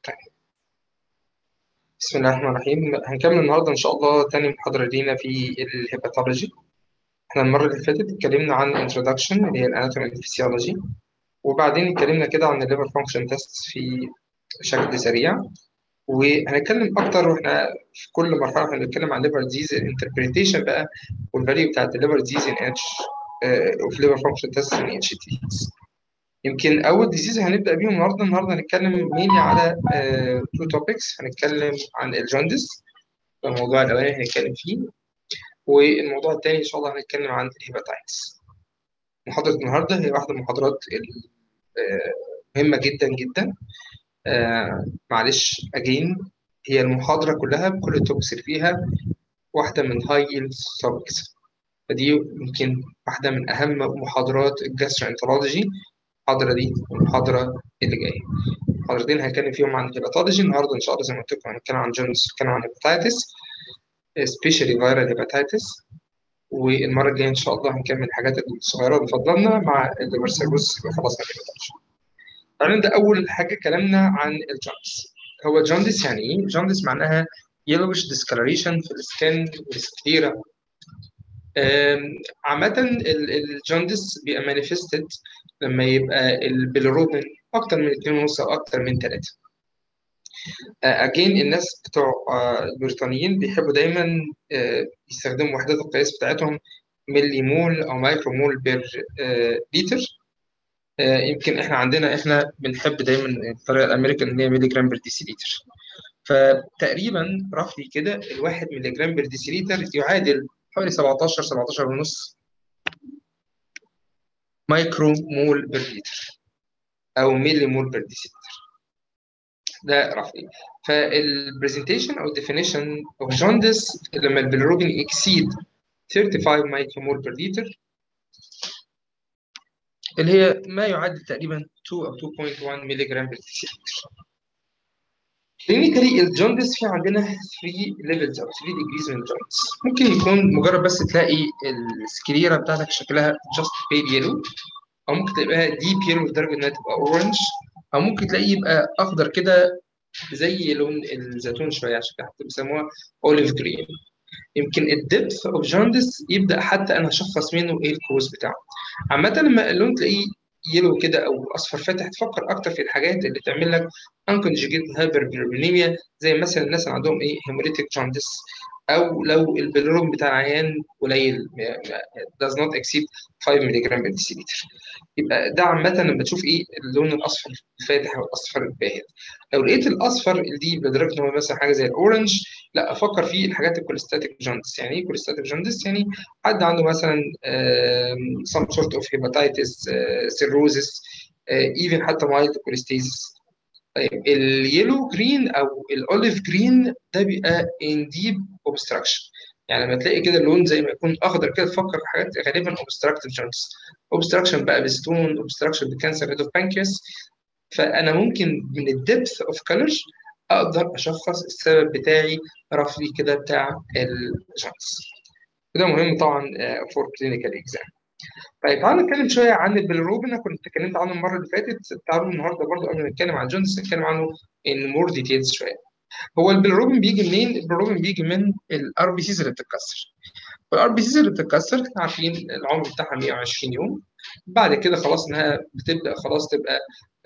طيب بسم الله الرحمن الرحيم هنكمل النهارده ان شاء الله تاني محاضرة لينا في الهيباتولوجي احنا المرة اللي فاتت اتكلمنا عن introduction اللي هي الاناتومي والفسيولوجي وبعدين اتكلمنا كده عن الليفر فانكشن تيست في شكل سريع وهنتكلم اكتر واحنا في كل مرحله هنتكلم عن ليفر ديزيز الانتربريتيشن بقى والفاليو بتاعت الليفر ديزيز ان اتش اوف ليفر فانكشن تيست ان اتش تي يمكن اول ديزيز هنبدا بيهم النهارده النهارده هنتكلم مينلي على تو توبكس هنتكلم عن الجوندس ده الموضوع الاولاني هنتكلم فيه والموضوع الثاني ان شاء الله هنتكلم عن الهيباتايتس محاضره النهارده هي واحده من المحاضرات مهمه جدا جدا آه معلش اجين هي المحاضره كلها بكل التوبكس اللي فيها واحده من هاي توبكس فدي يمكن واحده من اهم محاضرات الجاسترونترولوجي المحاضره دي والمحاضره اللي جايه المحاضرتين هنتكلم فيهم عن الهيباتولوجي النهارده ان شاء الله زي ما قلت لكم هنتكلم عن جونز هنتكلم عن هيباتيتس سبيشالي فيرال هيباتيتس والمره الجايه ان شاء الله هنكمل الحاجات الصغيره اللي فضلنا مع الليفر سيروس خلصنا الهيباتولوجي تعالوا نبدا اول حاجه كلامنا عن الجوندس هو الجوندس يعني ايه الجوندس معناها yellowish discoloration في السكن والسكليرا عامة الجوندس بيبقى مانيفستد لما يبقى البيلروبين أكتر من 2.5 أو أكتر من 3 أجين الناس بتوع البريطانيين بيحبوا دايما يستخدموا وحدات القياس بتاعتهم ملي مول أو مايكرو مول بير لتر يمكن احنا عندنا احنا بنحب دايما الطريقه الامريكان اللي هي ملي جرام بير ديسيليتر فتقريبا رفلي كده الواحد ملي جرام بير ديسيليتر يعادل حوالي 17 17 ونص مايكرو مول بير لتر او ملي مول بير ديسيليتر ده رفلي فالبرزنتيشن او الديفينيشن اوف جوندس لما البيلروبين اكسيد 35 مايكرو مول بير لتر اللي هي ما يعادل تقريبا 2 او 2.1 ملي جرام بالديسيلتر. كلينيكالي الجوندس في عندنا 3 ليفلز او 3 ديجريز من الجوندس ممكن يكون مجرد بس تلاقي السكليرا بتاعتك شكلها جاست بيل يلو او ممكن تبقى ديب يلو لدرجه انها تبقى اورنج او ممكن تلاقيه يبقى اخضر كده زي لون الزيتون شويه عشان كده بيسموها اوليف جرين يمكن الدبث اوف جوندس يبدا حتى انا اشخص منه ايه الكوز بتاعه عامه لما اللون تلاقيه يلو كده او اصفر فاتح تفكر اكتر في الحاجات اللي تعمل لك انكونجيجيت هايبربيرمينيميا زي مثلا الناس اللي عندهم ايه هيموريتيك جوندس او لو البيلروم بتاع العيان قليل does not exceed 5 ملي جرام بالديسيلتر يبقى ده عامة لما تشوف ايه اللون الاصفر الفاتح او الاصفر الباهت لو لقيت الاصفر دي لدرجة ان هو مثلا حاجة زي الاورنج لا افكر في الحاجات الكوليستاتيك جوندس يعني ايه كوليستاتيك جوندس يعني حد عنده مثلا some sort of hepatitis cirrhosis even حتى mild cholestasis طيب اليلو جرين او الاوليف جرين ده بيبقى ان ديب اوبستراكشن يعني لما تلاقي كده اللون زي ما يكون اخضر كده تفكر في حاجات غالبا اوبستراكتيف جونز اوبستراكشن بقى بستون اوبستراكشن بكانسر ريد اوف بانكياس فانا ممكن من الدبث اوف كلر اقدر اشخص السبب بتاعي رفلي كده بتاع الجونز وده مهم طبعا فور كلينيكال اكزام طيب تعالوا نتكلم شويه عن البيلروبين انا كنت اتكلمت عنه المره اللي فاتت تعالوا النهارده برضه قبل ما نتكلم عن جونز نتكلم عنه ان مور ديتيلز شويه هو البيلروبين بيجي منين؟ البيلروبين بيجي من الار بي سيز اللي بتتكسر والار بي سيز اللي بتتكسر احنا عارفين العمر بتاعها 120 يوم بعد كده خلاص انها بتبدا خلاص تبقى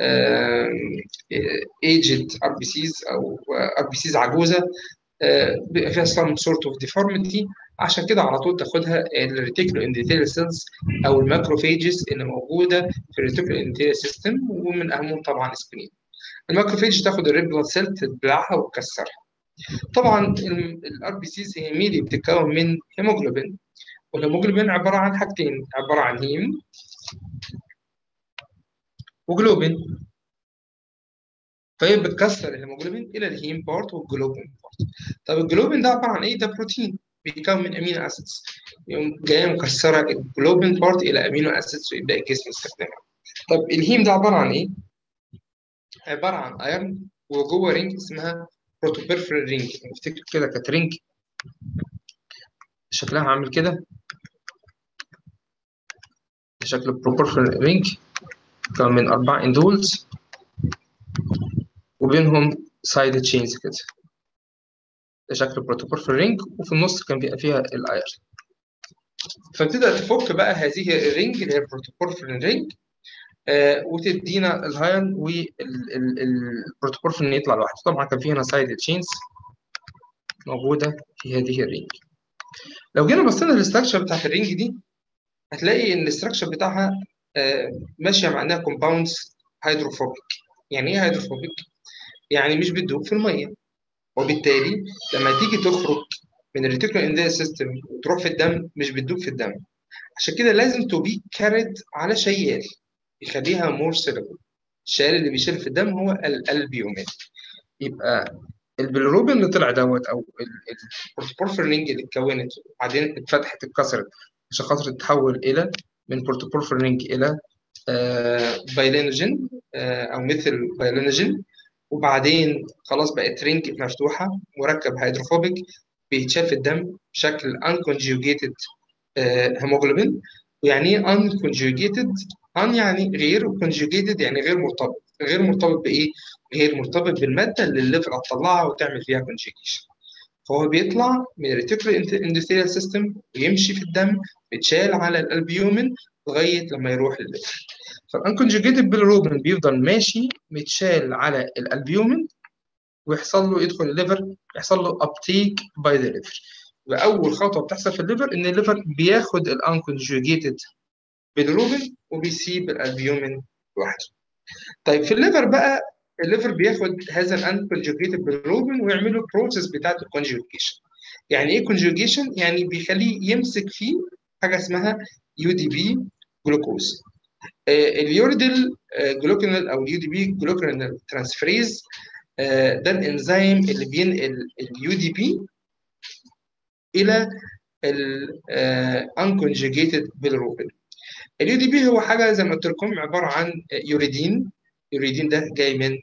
ايجد ار بي سيز او ار بي سيز عجوزه بيبقى فيها some sort of deformity عشان كده على طول تاخدها الريتيكولو انديتيريال سيلز او الماكروفيجز اللي موجوده في الريتيكولو انديتيريال سيستم ومن اهمهم طبعا السبلين الماكروفيج تاخد الريد بلاد سيل تبلعها وتكسرها طبعا الار بي سيز هي ميلي بتتكون من هيموجلوبين والهيموجلوبين عباره عن حاجتين عباره عن هيم وجلوبين فهي بتكسر الهيموجلوبين الى الهيم بارت والجلوبين بارت طب الجلوبين ده عباره عن ايه ده بروتين بيتكون من امينو اسيدز يقوم جايه مكسره الجلوبين بارت الى امينو اسيدز ويبدا الجسم يستخدمها طب الهيم ده عباره عن ايه عباره عن ايرن وجوه رينج اسمها بروتوبيرفرال رينج افتكر كده كانت رينج شكلها عامل كده شكل بروبورفرال رينج كان من اربع اندولز وبينهم سايد تشينز كده ده شكل البروتوبورفين رينج وفي النص كان بيبقى فيها الاير فبتبدا تفك بقى هذه الرينج اللي هي البروتوبورفين رينج آه وتدينا الهايون والبروتوبورفين يطلع لوحده طبعا كان في هنا سايد تشينز موجوده في هذه الرينج لو جينا بصينا للاستراكشر بتاعت الرينج دي هتلاقي ان الاستراكشر بتاعها آه ماشيه مع انها كومباوندز هيدروفوبيك يعني ايه هيدروفوبيك يعني مش بتدوب في الميه وبالتالي لما تيجي تخرج من الريتيكولار انديا سيستم وتروح في الدم مش بتدوب في الدم عشان كده لازم تو بي كارد على شيال يخليها مور سيلبل الشيال اللي بيشيل في الدم هو الالبيومين يبقى البيلروبين اللي طلع دوت او البورتوبورفرينج اللي اتكونت وبعدين اتفتحت اتكسرت عشان خاطر تتحول الى من بورتوبورفرينج الى آه بايلينوجين آه او مثل بايلينوجين وبعدين خلاص بقت رينج مفتوحه مركب هيدروفوبيك بيتشال في الدم بشكل unconjugated هيموجلوبين ويعني ايه unconjugated un يعني غير conjugated يعني غير مرتبط غير مرتبط بايه؟ غير مرتبط بالماده اللي الليفر هتطلعها وتعمل فيها conjugation فهو بيطلع من الريتيكولار اندوثيريال سيستم ويمشي في الدم بيتشال على الالبيومين لغايه لما يروح للليفر فالانكونجوجيتد بالروبين بيفضل ماشي متشال على الالبيومين ويحصل له يدخل الليفر يحصل له ابتيك باي ذا ليفر واول خطوه بتحصل في الليفر ان الليفر بياخد الانكونجوجيتد بالروبين وبيسيب الالبيومين لوحده طيب في الليفر بقى الليفر بياخد هذا الانكونجوجيتد بالروبين ويعمل له البروسيس بتاعت الكونجوجيشن يعني ايه كونجوجيشن يعني بيخليه يمسك فيه حاجه اسمها يو دي بي جلوكوز اليوردل جلوكينال او اليو دي بي جلوكينال ترانسفريز ده الانزيم اللي بينقل اليو دي بي الى الانكونجيجيتد بالروبين اليو دي بي هو حاجه زي ما قلت لكم عباره عن يوريدين يوريدين ده جاي من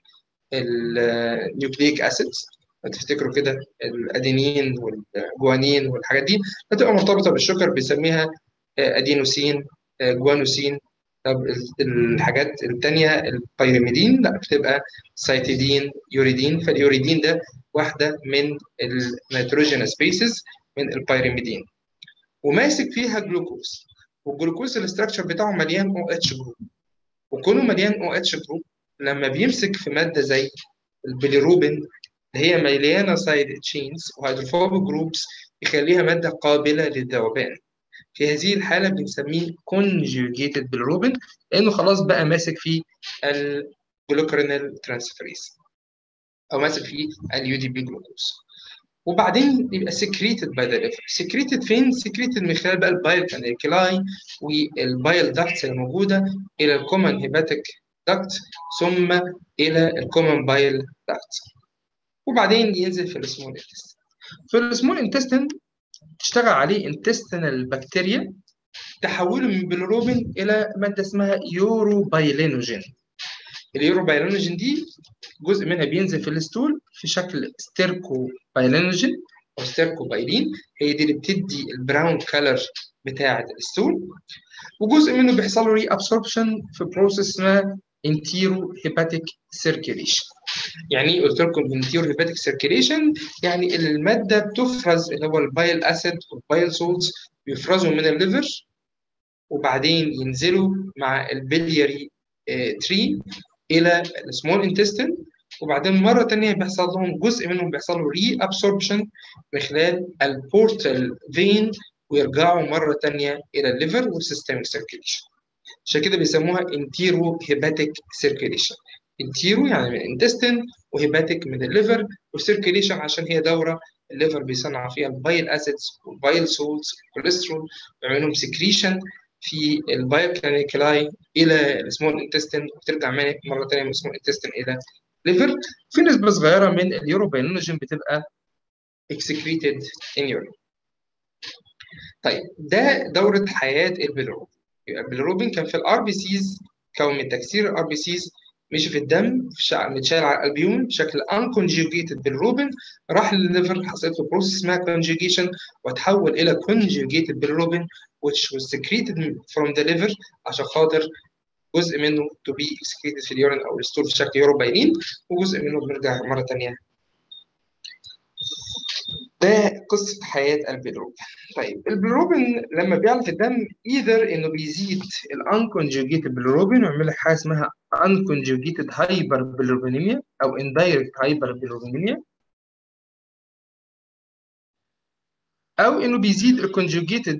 النيوكليك اسيدز تفتكروا كده الادينين والجوانين والحاجات دي بتبقى مرتبطه بالسكر بيسميها ادينوسين جوانوسين طب الحاجات التانية البيرميدين لا بتبقى سايتيدين يوريدين فاليوريدين ده واحدة من النيتروجين سبيسز من البيرميدين وماسك فيها جلوكوز والجلوكوز الاستراكشر بتاعه مليان او اتش جروب وكونه مليان او اتش جروب لما بيمسك في مادة زي البيليروبين اللي هي مليانة سايد تشينز وهيدروفوبيك جروبس يخليها مادة قابلة للذوبان في هذه الحالة بنسميه conjugated bilirubin لأنه خلاص بقى ماسك في الجلوكرينال ترانسفريز أو ماسك في اليو دي بي جلوكوز وبعدين يبقى secreted by the liver secreted فين؟ secreted من خلال بقى البايل كانيكلاي والبايل داكتس الموجودة إلى الكومن هيباتيك داكت ثم إلى الكومن بايل داكت وبعدين ينزل في السمول انتستين في السمول انتستين تشتغل عليه انتستينال بكتيريا تحوله من بيلروبين الى ماده اسمها يوروبايلينوجين اليوروبايلينوجين دي جزء منها بينزل في الستول في شكل ستيركوبايلينوجين او ستيركوبايلين هي دي اللي بتدي البراون كلر بتاعه الستول وجزء منه بيحصل له ري ابسوربشن في بروسيس اسمها انتيرو هيباتيك سيركيليشن يعني قلت لكم انتيرو هيباتيك سيركيليشن يعني الماده بتفرز اللي هو البايل اسيد والبايل سولتس بيفرزوا من الليفر وبعدين ينزلوا مع البلياري تري الى السمول انتستين وبعدين مره ثانيه بيحصل لهم جزء منهم بيحصل له ري ابسوربشن من خلال البورتال فين ويرجعوا مره ثانيه الى الليفر والسيستميك سيركيليشن عشان كده بيسموها انتيرو هيباتيك سيركيليشن انتيرو يعني من الانتستين وهيباتيك من الليفر وسيركيليشن عشان هي دوره الليفر بيصنع فيها البايل اسيدز والبايل سولتس والكوليسترول ويعمل لهم سكريشن في البايل كانيكلاي الى السمول انتستين وترجع مره ثانيه من السمول انتستين الى ليفر في نسبه صغيره من اليوروبينوجين بتبقى excreted in urine طيب ده دوره حياه البيلروبين يبقى البيلروبين كان في الار بي سيز كون من تكسير الار بي سيز مشي في الدم في شع... متشال على الالبيوم بشكل unconjugated بالروبين راح للليفر حصلت له بروسيس اسمها conjugation وتحول الى conjugated بالروبين which was secreted from the liver عشان خاطر جزء منه تو بي اكسكريتد في اليورين او ريستور بشكل يوروبايلين وجزء منه بنرجع مره ثانيه ده قصة حياة البيلروبين. طيب البيلروبين لما بيعلى في الدم ايذر انه بيزيد الانكونجوجيتد بيلروبين ويعمل لك حاجة اسمها unconjugated hyperbilirubinemia او indirect hyperbilirubinemia او انه بيزيد الكونجوجيتد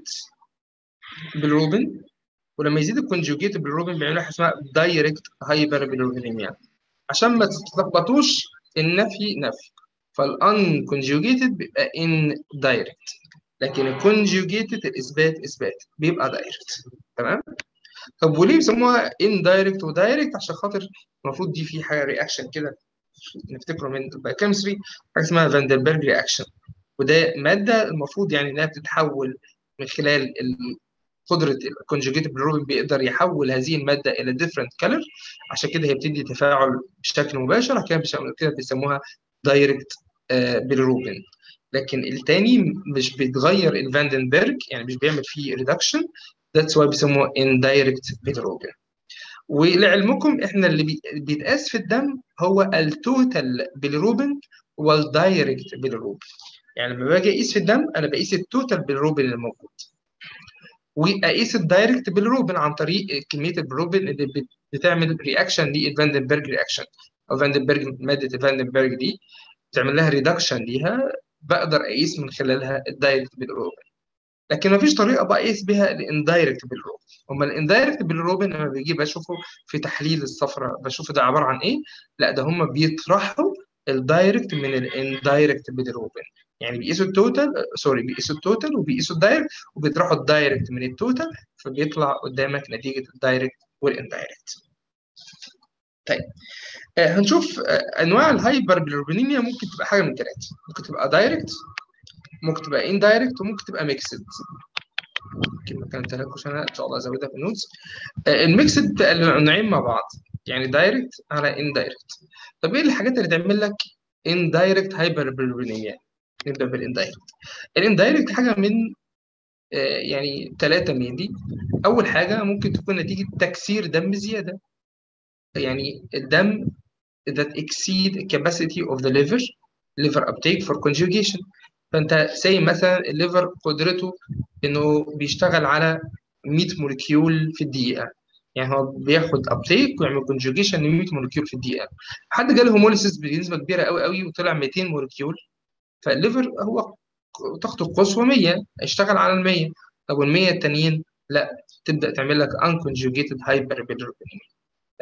بالروبين ولما يزيد الكونجوجيتد بالروبين بيعمل حاجة اسمها دايركت hyperbilirubinemia عشان ما تتلخبطوش النفي نفي فالانكونجوجيتد بيبقى ان دايركت لكن الكونجوجيتد الاثبات اثبات بيبقى دايركت تمام طب وليه بيسموها ان دايركت ودايركت عشان خاطر المفروض دي في حاجه رياكشن كده نفتكره من البايوكيمستري حاجه اسمها فاندربرج رياكشن وده ماده المفروض يعني انها بتتحول من خلال قدره الكونجوجيتد بالروبين بيقدر يحول هذه الماده الى ديفرنت كلر عشان كده هي بتدي تفاعل بشكل مباشر عشان كده بيسموها دايركت بالروبين لكن التاني مش بيتغير الفاندنبرج يعني مش بيعمل فيه ريدكشن ذاتس واي بيسموه اندايركت بالروبين ولعلمكم احنا اللي بي- بيتقاس في الدم هو التوتال بالروبين والدايركت بالروبين يعني لما باجي اقيس في الدم انا بقيس التوتال بالروبين اللي موجود واقيس الدايركت بالروبين عن طريق كميه البروبين اللي بت- بتعمل رياكشن للفاندنبرج رياكشن او فاندنبرج ماده الفاندنبرج دي بتعمل لها ريدكشن ليها بقدر اقيس من خلالها الدايركت بالروبين لكن ما فيش طريقه بقيس بها الاندايركت بالروبين اما الاندايركت بالروبين لما بيجي بشوفه في تحليل الصفرة بشوفه ده عباره عن ايه لا ده هم بيطرحوا الدايركت من الاندايركت بالروبين يعني بيقيسوا التوتال سوري بيقيسوا التوتال وبيقيسوا الدايركت وبيطرحوا الدايركت من التوتال فبيطلع قدامك نتيجه الدايركت والاندايركت طيب آه هنشوف آه انواع الهايبر بالروبينيميا ممكن تبقى حاجه من ثلاثه ممكن تبقى دايركت ممكن تبقى اندايركت وممكن تبقى ميكسد كلمه كانت لكم عشان ان شاء الله ازودها في النوتس آه الميكسد بتبقى نوعين مع بعض يعني دايركت على اندايركت طب ايه الحاجات اللي تعمل لك اندايركت هايبر بالروبينيميا نبدا بالاندايركت الاندايركت حاجه من آه يعني ثلاثه مينلي اول حاجه ممكن تكون نتيجه تكسير دم زياده يعني الدم that exceed capacity of the liver liver uptake for conjugation فانت زي مثلا الليفر قدرته انه بيشتغل على 100 مولكيول في الدقيقه يعني هو بياخد ابتيك ويعمل كونجوجيشن ل 100 مولكيول في الدقيقه حد جاله هوموليسيس بنسبه كبيره قوي قوي وطلع 200 مولكيول فالليفر هو طاقته القصوى 100 اشتغل على ال 100 طب وال 100 التانيين لا تبدا تعمل لك unconjugated hyperbilirubinemia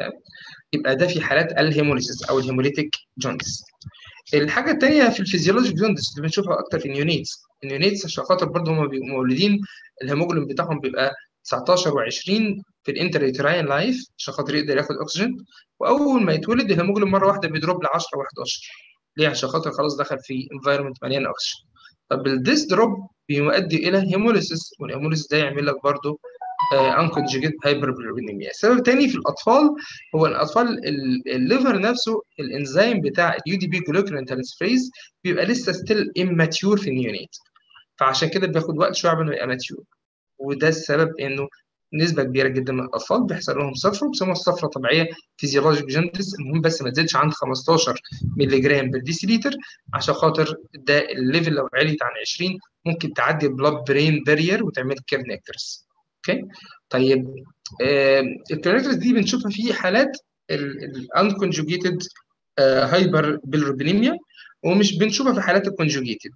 يبقى ده في حالات الهيموليسيس او الهيموليتيك جوندس الحاجه الثانيه في الفيزيولوجيك جوندس اللي بنشوفها اكتر في النيونيتس النيونيتس عشان خاطر برضه هم بيبقوا مولودين الهيموجلوبين بتاعهم بيبقى 19 و20 في الانتريتراين لايف عشان خاطر يقدر ياخد اكسجين واول ما يتولد الهيموجلوبين مره واحده بيضرب ل 10 و11 ليه عشان خاطر خلاص دخل في انفايرمنت مليان اكسجين طب الديس دروب بيؤدي الى هيموليسيس والهيموليسيس ده يعمل لك برضه انكونجيجيت هايبربلورينيميا سبب تاني في الاطفال هو الاطفال الليفر نفسه الانزيم بتاع اليو دي بي جلوكرينتالسفريز بيبقى لسه ستيل اماتيور في النيونيت فعشان كده بياخد وقت شويه قبل ما يبقى ماتيور وده السبب انه نسبه كبيره جدا من الاطفال بيحصل لهم صفرة بيسموها الصفرة طبيعيه فيزيولوجيك جندس المهم بس ما تزيدش عن 15 مللي جرام بالديسيليتر عشان خاطر ده الليفل لو عليت عن 20 ممكن تعدي البلاد برين بارير وتعمل كيرنيكترز اوكي طيب آه الكيرنيكترز دي بنشوفها في حالات الانكونجوجيتد هايبر بالروبينيميا ومش بنشوفها في حالات الكونجوجيتد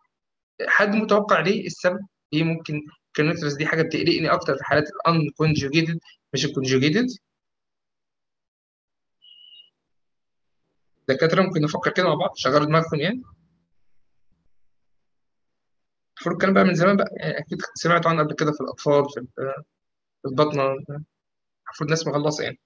حد متوقع ليه السبب ايه ممكن الكيرنيكترز دي حاجه بتقلقني اكتر في حالات الانكونجوجيتد مش الكونجوجيتد دكاتره ممكن نفكر كده مع بعض شغلوا دماغكم يعني المفروض الكلام بقى من زمان بقى يعني اكيد سمعتوا عنه قبل كده في الاطفال في في البطنه المفروض ناس مخلصه يعني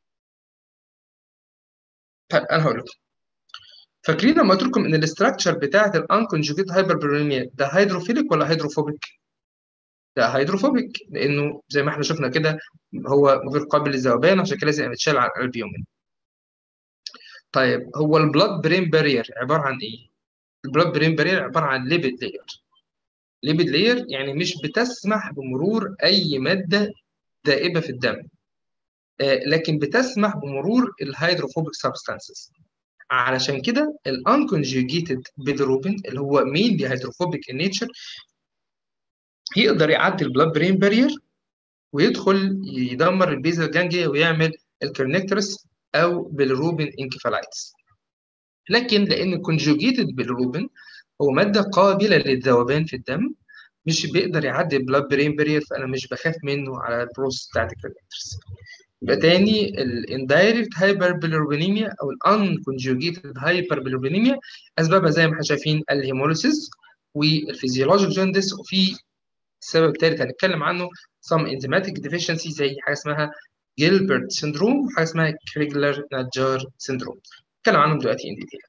طيب انا هقول لكم فاكرين لما قلت لكم ان الاستراكشر بتاعه الانكونجوجيت هايبربريميا ده هيدروفيليك ولا هيدروفوبيك؟ ده هيدروفوبيك لانه زي ما احنا شفنا كده هو غير قابل للذوبان عشان كده لازم يتشال على الالبيومين. طيب هو البلاد برين بارير عباره عن ايه؟ البلاد برين بارير عباره عن ليبيد لاير. ليبيد لاير يعني مش بتسمح بمرور اي ماده دائبه في الدم. آه، لكن بتسمح بمرور الهيدروفوبيك سبستانسز علشان كده الانكونجيجيتد بيلروبين اللي هو مين هيدروفوبيك ان نيتشر يقدر يعدي البلاد برين بارير ويدخل يدمر البيزل جانجيا ويعمل الكرنكترس او بيلروبين انكفالايتس لكن لان الكونجوجيتد بيلروبين هو ماده قابله للذوبان في الدم مش بيقدر يعدي البلاد برين بارير فانا مش بخاف منه على البروسس بتاعت الكرنكترس يبقى تاني الاندايركت هايبر بيلروبينيميا او الانكونجوجيتد هايبر بيلروبينيميا اسبابها زي ما احنا شايفين الهيموليسيس والفيزيولوجيك جوندس وفي السبب الثالث هنتكلم عنه some enzymatic deficiency زي حاجه اسمها جيلبرت سيندروم وحاجه اسمها كريجلر نجار سيندروم هنتكلم عنهم دلوقتي ان ديتيل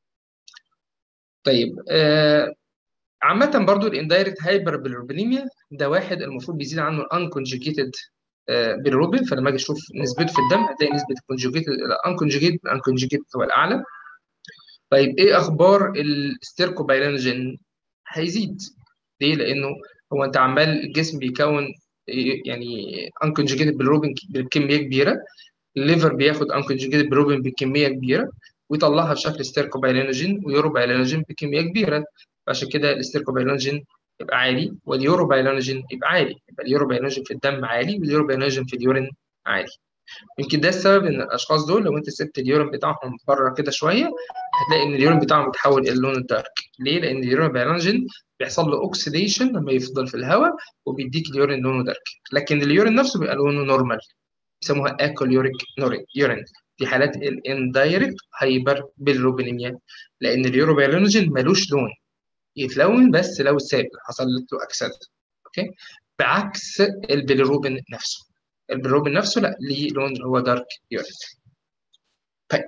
طيب آه عامة برضو الاندايركت هايبر بيلروبينيميا ده واحد المفروض بيزيد عنه الانكونجيجيتد بيلروبين فلما اجي اشوف نسبته في الدم هتلاقي نسبه الكونجوجيت الانكونجوجيت الانكونجوجيت هو الاعلى طيب ايه اخبار الستيركوبايلينوجين هيزيد ليه لانه هو انت عمال الجسم بيكون يعني انكونجوجيت بيلروبين بكميه كبيره الليفر بياخد انكونجوجيت بيلروبين بكميه كبيره ويطلعها في شكل ستيركوبايلينوجين ويوروبايلينوجين بكميه كبيره فعشان كده الستيركوبايلينوجين يبقى عالي واليوروبايلينوجين يبقى عالي يبقى اليوروبايلينوجين في الدم عالي واليوروبايلينوجين في اليورين عالي يمكن ده السبب ان الاشخاص دول لو انت سبت اليورين بتاعهم بره كده شويه هتلاقي ان اليورين بتاعهم بيتحول الى اللون الدارك ليه لان اليوروبايلينوجين بيحصل له اوكسيديشن لما يفضل في الهواء وبيديك اليورين لونه دارك لكن اليورين نفسه بيبقى لونه نورمال بيسموها اكوليوريك يورين في حالات الاندايركت هايبر بيلروبينيميا لان اليوروبايلينوجين ملوش لون يتلون بس لو اتساب حصل له اكسده اوكي بعكس البيلروبين نفسه البيلروبين نفسه لا ليه لون اللي هو دارك يورين طيب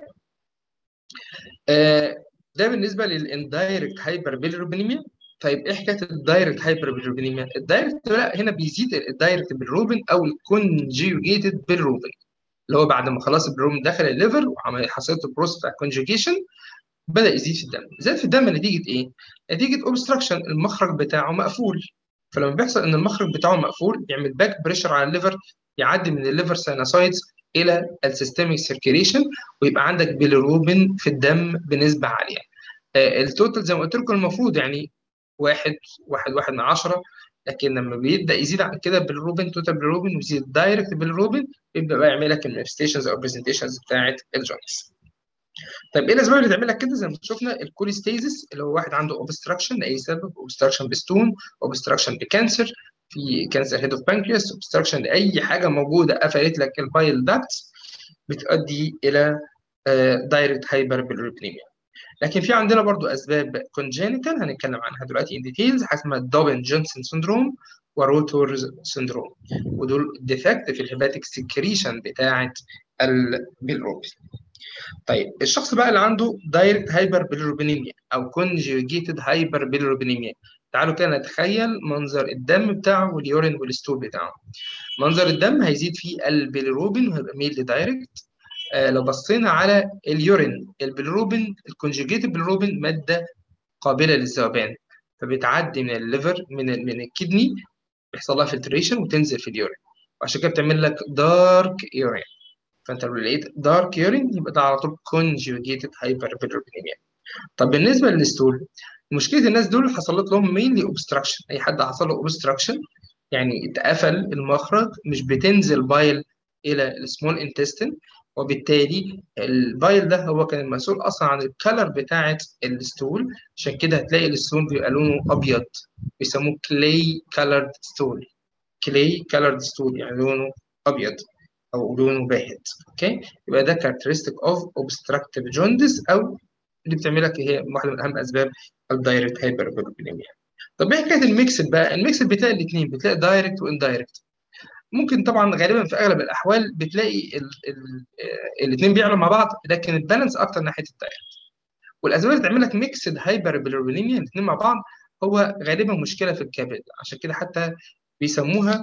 آه ده بالنسبه للاندايركت هايبر بيلروبينيميا طيب ايه حكايه الدايركت هايبر بيلروبينيميا الدايركت لا هنا بيزيد الدايركت بالروبين او الكونجيوجيتد بالروبين اللي هو بعد ما خلاص البروبين دخل الليفر وعمل حصلت البروسيس بتاع الكونجيجيشن بدا يزيد في الدم زاد في الدم نتيجه ايه نتيجه اوبستراكشن المخرج بتاعه مقفول فلما بيحصل ان المخرج بتاعه مقفول بيعمل باك بريشر على الليفر يعدي من الليفر سينوسايتس الى السيستميك سيركيليشن ويبقى عندك بيلروبين في الدم بنسبه عاليه آه التوتال زي ما قلت لكم المفروض يعني واحد واحد واحد من عشرة لكن لما بيبدا يزيد عن كده بالروبين توتال بالروبين ويزيد دايركت بالروبين بيبدا بقى يعمل لك المانيفستيشنز او برزنتيشنز بتاعت الجوينتس طيب ايه الاسباب اللي تعمل لك كده زي ما شفنا الكوليستيزيس اللي هو واحد عنده اوبستراكشن لاي سبب اوبستراكشن بستون اوبستراكشن بكانسر في كانسر هيد اوف بانكرياس اوبستراكشن لاي حاجه موجوده قفلت لك البايل داكتس بتؤدي الى دايركت هايبر بيلروبينيميا لكن في عندنا برضو اسباب كونجينيتال هنتكلم عنها دلوقتي ان ديتيلز حاجه اسمها دوبن جونسون سندروم وروتورز سندروم ودول ديفكت في الهيباتيك سكريشن بتاعه البيلروبين طيب الشخص بقى اللي عنده دايركت هايبر بيلروبينيميا او كونجيجيتد هايبر بيلروبينيميا تعالوا كده نتخيل منظر الدم بتاعه واليورين والستول بتاعه منظر الدم هيزيد فيه البيلروبين وهيبقى ميل دايركت آه لو بصينا على اليورين البيلروبين الكونجيجيتد بيلروبين ماده قابله للذوبان فبتعدي من الليفر من من الكدني بيحصل لها فلتريشن وتنزل في اليورين وعشان كده بتعمل لك دارك يورين فانت لو لقيت دارك يورين يبقى ده على طول كونجيجيتد هايبر بيلروبينيميا طب بالنسبه للستول مشكله الناس دول حصلت لهم مينلي اوبستراكشن اي حد حصل له اوبستراكشن يعني اتقفل المخرج مش بتنزل بايل الى السمول انتستين وبالتالي البايل ده هو كان المسؤول اصلا عن الكلر بتاعه الستول عشان كده هتلاقي الستول بيبقى لونه ابيض بيسموه كلاي كالرد ستول كلاي كالرد ستول يعني لونه ابيض او لونه باهت اوكي يبقى ده كاركترستيك اوف اوبستراكتيف جوندس او اللي بتعمل لك هي واحده من اهم اسباب الدايركت هايبربوليميا طب ايه حكايه الميكسد بقى الميكسد بتلاقي الاثنين بتلاقي دايركت واندايركت ممكن طبعا غالبا في اغلب الاحوال بتلاقي الاثنين بيعلوا مع بعض لكن البالانس اكتر ناحيه الدايركت والاسباب اللي تعمل لك ميكسد هايبربوليميا الاثنين مع بعض هو غالبا مشكله في الكبد عشان كده حتى بيسموها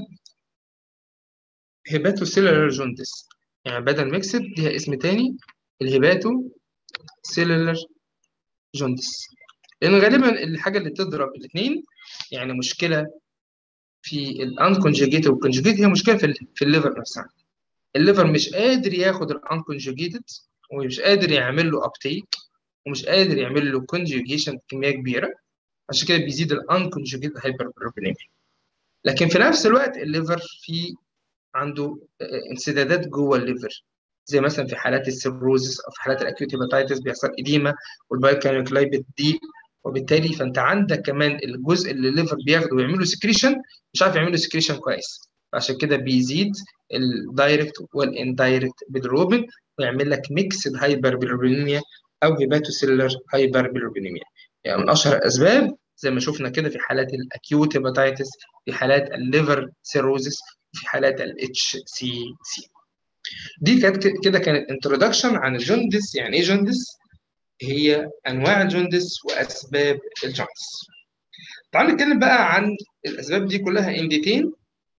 هيباتو سيلولار جوندس يعني بدل ميكسد ليها اسم تاني الهيباتو سيلولار جوندس لان غالبا الحاجه اللي تضرب الاثنين يعني مشكله في الانكونجيجيت والكونجيجيت هي مشكله في, في الليفر نفسها الليفر مش قادر ياخد الانكونجوجيتد ومش قادر يعمل له ابتيك ومش قادر يعمل له كونجوجيشن بكميه كبيره عشان كده بيزيد الانكونجوجيتد هايبربيروبينيميا لكن في نفس الوقت الليفر في عنده انسدادات جوه الليفر زي مثلا في حالات السيروزس او في حالات الاكيوت هيباتيتس بيحصل اديما والبايوكيميكلاي بتضيق وبالتالي فانت عندك كمان الجزء اللي الليفر بياخده ويعمل له سكريشن مش عارف يعمل له سكريشن كويس عشان كده بيزيد الدايركت والاندايركت بالروبين ويعمل لك ميكسد هايبر بيلروبينيميا او هيباتوسيلر هايبر بيلروبينيميا يعني من اشهر الاسباب زي ما شفنا كده في حالات الاكيوت هيباتيتس في حالات الليفر سيروزس في حالات الاتش سي سي دي كانت كده كانت انترودكشن عن الجوندس يعني ايه جوندس هي انواع الجوندس واسباب الجوندس تعال نتكلم بقى عن الاسباب دي كلها ان ديتين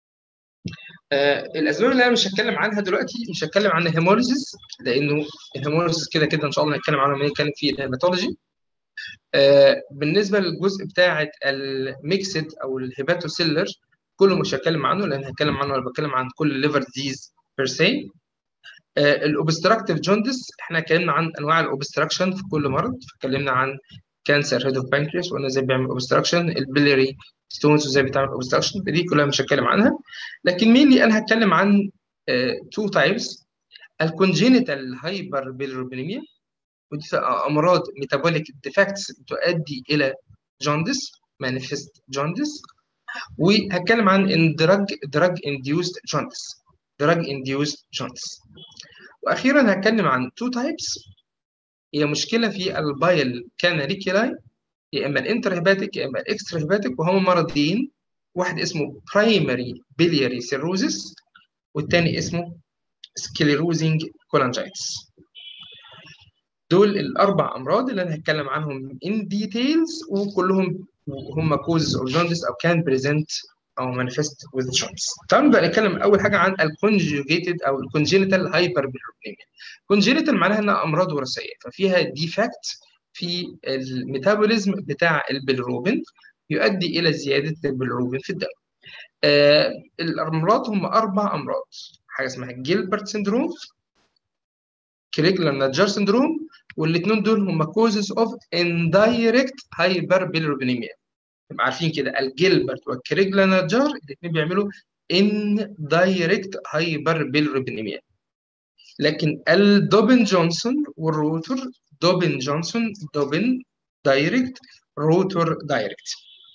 آه الاسباب اللي انا مش هتكلم عنها دلوقتي مش هتكلم عن الهيموليزيس لانه الهيموليزيس كده كده ان شاء الله هنتكلم عنه لما نتكلم في الهيماتولوجي آه بالنسبه للجزء بتاعه الميكسد او الهيباتوسيلر كله مش هتكلم عنه لان هتكلم عنه ولا بتكلم عن كل ليفر ديزيز بير سي الاوبستراكتيف جوندس احنا اتكلمنا عن انواع الاوبستراكشن في كل مرض اتكلمنا عن كانسر هيد اوف بانكرياس وقلنا ازاي بيعمل اوبستراكشن البيليري ستونز وازاي بتعمل اوبستراكشن دي كلها مش هتكلم عنها لكن مين انا هتكلم عن تو تايبس الكونجينيتال هايبر بيلروبينيميا ودي امراض ميتابوليك ديفكتس تؤدي الى جوندس مانيفست جوندس وهتكلم عن دراج دراج انديوست جوندس دراج انديوست جوندس واخيرا هتكلم عن تو تايبس هي مشكله في البايل كاناليكولاي يا اما الانترهيباتيك يا اما الاكسترا هيباتيك وهم مرضين واحد اسمه برايمري بيلياري سيروزس والتاني اسمه سكليروزنج كولانجايتس دول الاربع امراض اللي انا هتكلم عنهم ان ديتيلز وكلهم هم كوزز اوف جوندس او كان بريزنت او مانيفست وذ جوندس تعالوا بقى نتكلم اول حاجه عن الكونجوجيتد او الكونجينيتال هايبر بيلروبينيميا كونجينيتال معناها انها امراض وراثيه ففيها ديفكت في الميتابوليزم بتاع البيلروبين يؤدي الى زياده البيلروبين في الدم آه الامراض هم اربع امراض حاجه اسمها جيلبرت سندروم كريجلر ناتجر سندروم والاثنين دول هم كوزز اوف اندايركت هايبر بيلروبينيميا يبقى عارفين كده الجيلبرت والكريجلر ناتجر الاثنين بيعملوا ان دايركت هايبر بيلروبينيميا لكن الدوبن جونسون والروتر دوبن جونسون دوبن دايركت روتر دايركت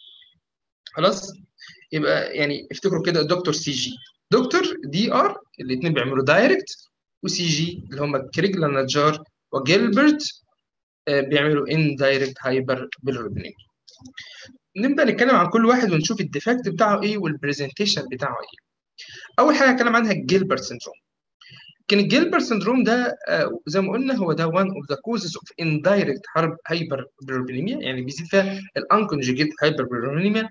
خلاص يبقى يعني افتكروا كده دكتور سي جي دكتور دي ار الاثنين بيعملوا دايركت وسي جي اللي هم كريجلا نجار وجيلبرت بيعملوا ان دايركت هايبر بيلروبينيميا نبدا نتكلم عن كل واحد ونشوف الديفكت بتاعه ايه والبرزنتيشن بتاعه ايه اول حاجه هتكلم عنها الجيلبرت سندروم كان الجيلبرت سندروم ده آه زي ما قلنا هو ده one of the causes of indirect hyperbilirubinemia يعني بيزيد فيها الانكونجيجيت hyperbilirubinemia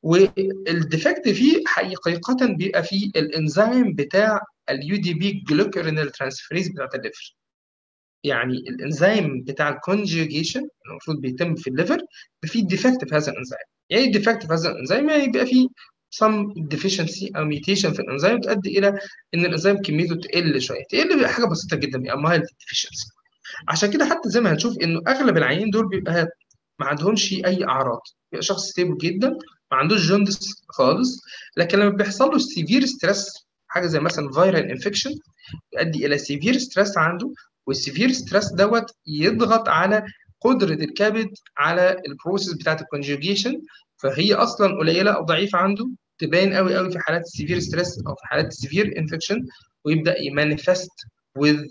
والديفكت فيه حقيقة بيبقى فيه الانزيم بتاع اليو دي بي جلوكرينال ترانسفيريز بتاعت الليفر يعني الانزيم بتاع الكونجيجيشن المفروض بيتم في الليفر فيه ديفكت في هذا الانزيم يعني ايه ديفكت في هذا الانزيم يعني يبقى فيه some deficiency او mutation في الانزيم تؤدي الى ان الانزيم كميته تقل شويه تقل حاجه بسيطه جدا بيبقى mild deficiency عشان كده حتى زي ما هنشوف انه اغلب العيانين دول بيبقى ما عندهمش اي اعراض بيبقى شخص ستيبل جدا ما عندوش جوندس خالص لكن لما بيحصل له سيفير ستريس حاجه زي مثلا فيرال انفكشن يؤدي الى سيفير ستريس عنده والسيفير ستريس دوت يضغط على قدره الكبد على البروسيس بتاعت الكونجوجيشن فهي اصلا قليله او ضعيفه عنده تبان قوي قوي في حالات السيفير ستريس او في حالات السيفير انفكشن ويبدا يمانيفست وذ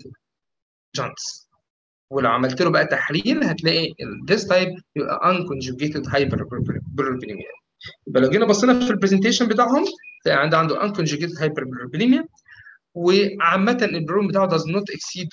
جونز ولو عملت له بقى تحليل هتلاقي this type يبقى unconjugated hyperbilirubinemia يبقى لو جينا بصينا في البرزنتيشن بتاعهم تلاقي عنده عنده unconjugated hyperbilirubinemia وعامة البروم بتاعه does not exceed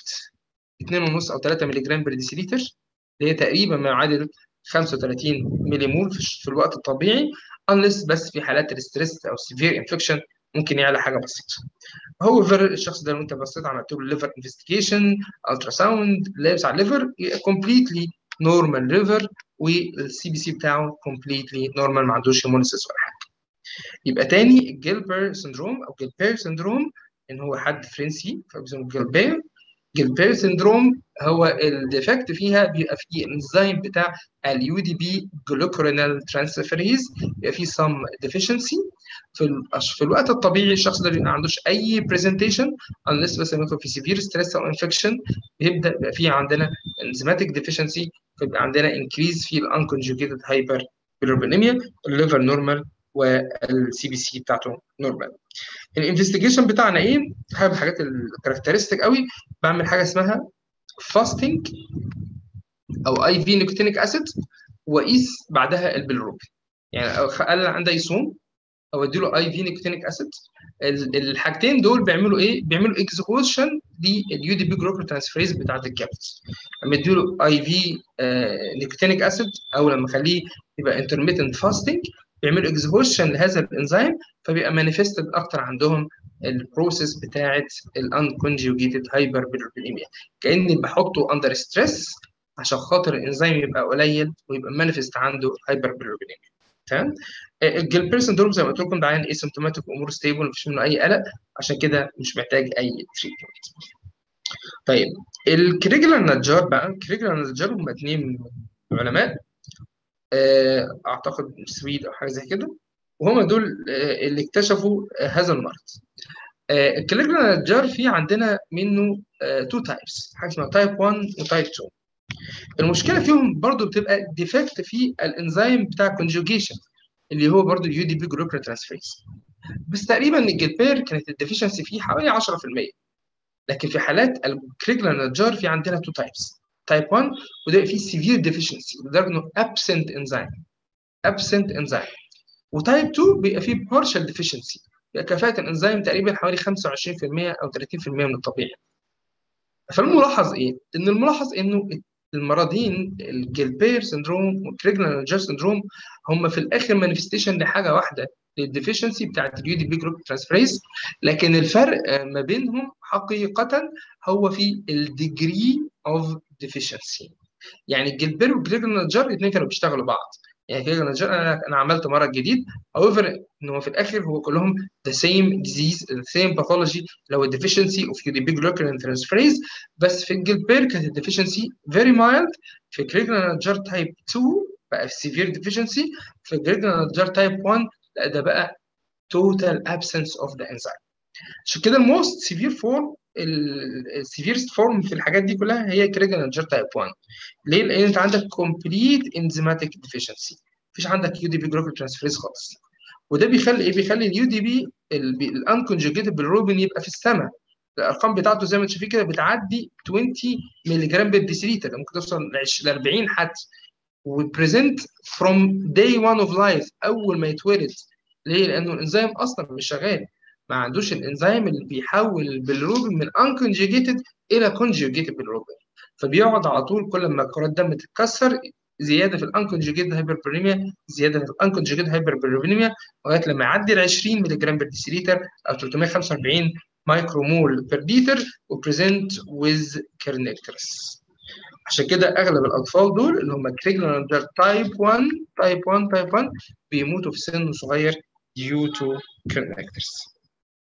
2.5 أو 3 مللي جرام بر ديسيليتر اللي هي تقريبا ما يعادل 35 ملي مول في الوقت الطبيعي unless بس في حالات الستريس او سيفير انفكشن ممكن يعلى حاجه بسيطه. however الشخص ده لو انت بصيت عملت له ليفر انفستيجيشن الترا ساوند لابس على الليفر كومبليتلي نورمال ليفر والسي بي سي بتاعه كومبليتلي نورمال ما عندوش هيموليسيس ولا حاجه. يبقى تاني الجيلبر سندروم او جيلبير سندروم ان هو حد فرنسي فبيسموه جلبير جلبير سندروم هو الديفكت فيها بيبقى فيه الانزيم بتاع اليو دي بي جلوكورينال ترانسفيريز بيبقى فيه سم ديفيشنسي في في الوقت الطبيعي الشخص ده ما عندوش اي برزنتيشن unless بس يكون في سيفير ستريس او انفكشن بيبدا يبقى فيه عندنا انزيماتيك ديفيشنسي فيبقى عندنا انكريز في الانكونجوجيتد هايبر بيلروبينيميا الليفر نورمال والسي بي سي بتاعته نورمال الانفستيجيشن بتاعنا ايه حاجه من الحاجات الكاركترستيك قوي بعمل حاجه اسمها فاستنج او اي في نيكوتينيك اسيد واقيس بعدها البيلروبين يعني قال عندي يصوم او اديله اي في نيكوتينيك اسيد الحاجتين دول بيعملوا ايه؟ بيعملوا اكزهوشن لليو دي بي جروب ترانسفيريز بتاعت الكابتس لما اديله اي في نيكوتينيك اسيد او لما اخليه يبقى انترميتنت فاستنج بيعملوا اكزهوشن لهذا الانزيم فبيبقى مانيفستد اكتر عندهم البروسيس بتاعت الانكونجوجيتد هايبر بيلروبينيميا كاني بحطه اندر ستريس عشان خاطر الانزيم يبقى قليل ويبقى مانيفست عنده هايبر بيلروبينيميا تمام الجلبير سندروم زي ما قلت لكم ده عين اسيمتوماتيك امور ستيبل مفيش منه اي قلق عشان كده مش محتاج اي تريتمنت طيب الكريجلر نجار بقى الكريجلر نجار هم اثنين علماء اعتقد سويد او حاجه زي كده وهم دول اللي اكتشفوا هذا المرض الكريجلر نجار في عندنا منه تو تايبس حاجه اسمها تايب 1 وتايب 2 المشكله فيهم برضو بتبقى ديفكت في الانزيم بتاع كونجوجيشن اللي هو برضو اليو دي بي جلوكرا ترانسفيريز بس تقريبا الجلبير كانت الديفيشنسي فيه حوالي 10% لكن في حالات الكريجلر نجار في عندنا تو تايبس تايب 1 وده فيه سيفير ديفيشنسي لدرجه انه ابسنت انزيم ابسنت انزيم وتايب 2 بيبقى فيه بارشال ديفيشنسي بيبقى كفاءه الانزيم تقريبا حوالي 25% او 30% من الطبيعي فالملاحظ ايه؟ ان الملاحظ انه المرضين الجلبير سندروم والكريجلر نجار سندروم هم في الاخر مانيفستيشن لحاجه واحده للديفيشنسي بتاعت اليو دي بي جروب ترانسفريز لكن الفرق ما بينهم حقيقه هو في الديجري اوف ديفيشنسي يعني الجلبير والكريجلر نجار الاثنين كانوا بيشتغلوا بعض يعني كريجلر نجار انا انا عملت مرض جديد however ان هو في الاخر هو كلهم the same disease the same pathology اللي هو deficiency of UDP glucuron transferase بس في الجلبير كانت الديفيشنسي very mild في كريجلر نجار تايب 2 بقى في severe deficiency في كريجلر نجار تايب 1 لا ده بقى total absence of the enzyme عشان كده الموست سيفير فورم السيفيرست فورم في الحاجات دي كلها هي كريجل نجار تايب 1 ليه؟ لان انت عندك كومبليت انزيماتيك ديفيشنسي مفيش عندك يو دي بي جلوكال ترانسفيريز خالص وده بيخلي ايه؟ بيخلي اليو دي بي الانكونجوجيتد بالروبين يبقى في السماء الارقام بتاعته زي ما انت شايفين كده بتعدي 20 مللي جرام بير ديسيليتر ممكن توصل ل 40 حتى وبريزنت فروم داي 1 اوف لايف اول ما يتولد ليه؟ لانه الانزيم اصلا مش شغال ما عندوش الانزيم اللي بيحول البيلروبين من انكونجيجيتد الى كونجيجيتد بالروبين فبيقعد على طول كل ما كرات الدم تتكسر زياده في الانكونجيجيتد هايبربريميا زياده في الانكونجيجيتد هايبربريميا لغايه لما يعدي ال 20 مللي جرام بير ديسيليتر او 345 مايكرومول بير لتر وبريزنت ويز كيرنيكترس عشان كده اغلب الاطفال دول اللي هم كريجلر تايب 1 تايب 1 تايب 1 بيموتوا في سن صغير due to كيرنيكترس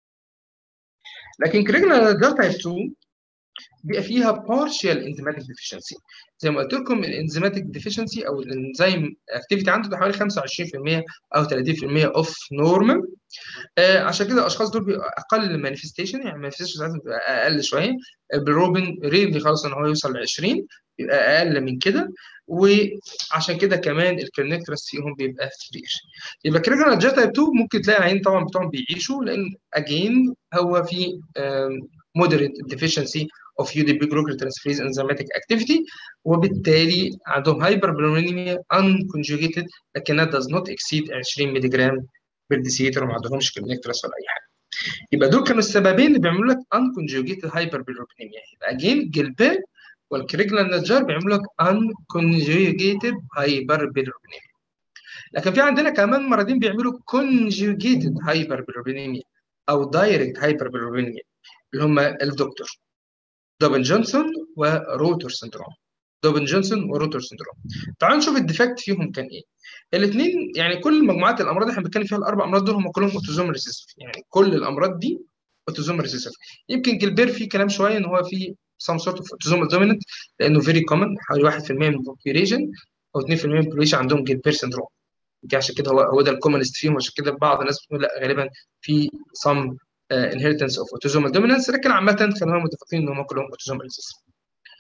لكن كريجلر تايب 2 بيبقى فيها partial enzymatic deficiency زي ما قلت لكم الانزيماتيك ديفيشنسي او الانزيم اكتيفيتي عنده ده حوالي 25% او 30% اوف نورمال آه عشان كده الاشخاص دول بيبقى اقل مانيفستيشن يعني المانيفستيشن بتاعتهم بتبقى اقل شويه بالروبن ريلي خالص ان هو يوصل ل 20 بيبقى اقل من كده وعشان كده كمان الكرنكترس فيهم بيبقى كبير يبقى كريجر جا تايب 2 ممكن تلاقي العين طبعا بتوعهم بيعيشوا لان اجين هو في moderate deficiency of UDP glucuron transferase enzymatic activity وبالتالي عندهم hyperbilirubinemia unconjugated لكنها does not exceed 20 مللي جرام بير ديسيلتر وما عندهمش كرنكترس ولا اي حاجه يبقى دول كانوا السببين اللي بيعملوا لك unconjugated hyperbilirubinemia يبقى اجين جلبان والكريجلر نجار بيعملوا لك unconjugated hyperbilirubinemia لكن في عندنا كمان مرضين بيعملوا conjugated hyperbilirubinemia او direct hyperbilirubinemia اللي هم الدكتور دوبن جونسون وروتر سندروم دوبن جونسون وروتر سندروم تعالوا نشوف الديفكت فيهم كان ايه الاثنين يعني كل مجموعات الامراض اللي احنا بنتكلم فيها الاربع امراض دول هم كلهم اوتوزوم ريسيسيف يعني كل الامراض دي اوتوزومال ريسيسيف يمكن جilbert فيه كلام شويه ان هو فيه some sort of autosomal dominant لانه very common حوالي 1% من البوبيوليشن او 2% من البوبيوليشن عندهم جilbert syndrome عشان كده هو هو ده الكومنست فيهم وعشان كده بعض الناس بتقول لا غالبا في some uh, inheritance of autosomal dominance لكن عامه خلينا متفقين ان هم كلهم autosomal recessive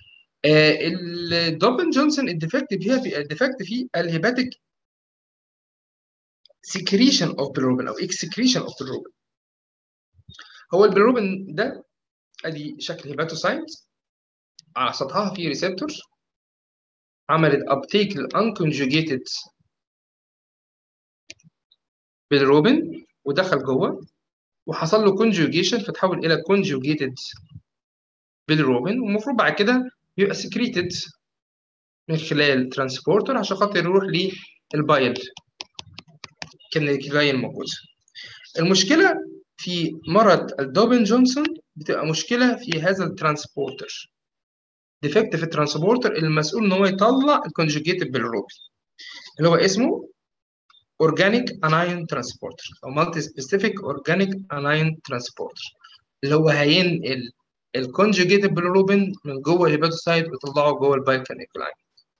الدوبن جونسون الديفكت فيها في الديفكت في الهيباتيك secretion of bilirubin او excretion of bilirubin هو البيلروبين ده ادي شكل هيباتوسايت على سطحها في ريسبتور عملت ابتيك للانكونجوجيتد بالروبين ودخل جوه وحصل له كونجوجيشن فتحول الى كونجوجيتد بالروبين والمفروض بعد كده يبقى سكريتد من خلال ترانسبورتر عشان خاطر يروح للبايل كان الكلاين موجود المشكله في مرض الدوبن جونسون بتبقى مشكله في هذا الترانسبورتر ديفكت في الترانسبورتر المسؤول ان هو يطلع الكونجوجيتد بالروبين اللي هو اسمه اورجانيك انايون ترانسبورتر او مالتي سبيسيفيك اورجانيك انايون ترانسبورتر اللي هو هينقل الكونجوجيتد بالروبين من جوه الهيباتوسايت ويطلعه جوه البايكانيكولاين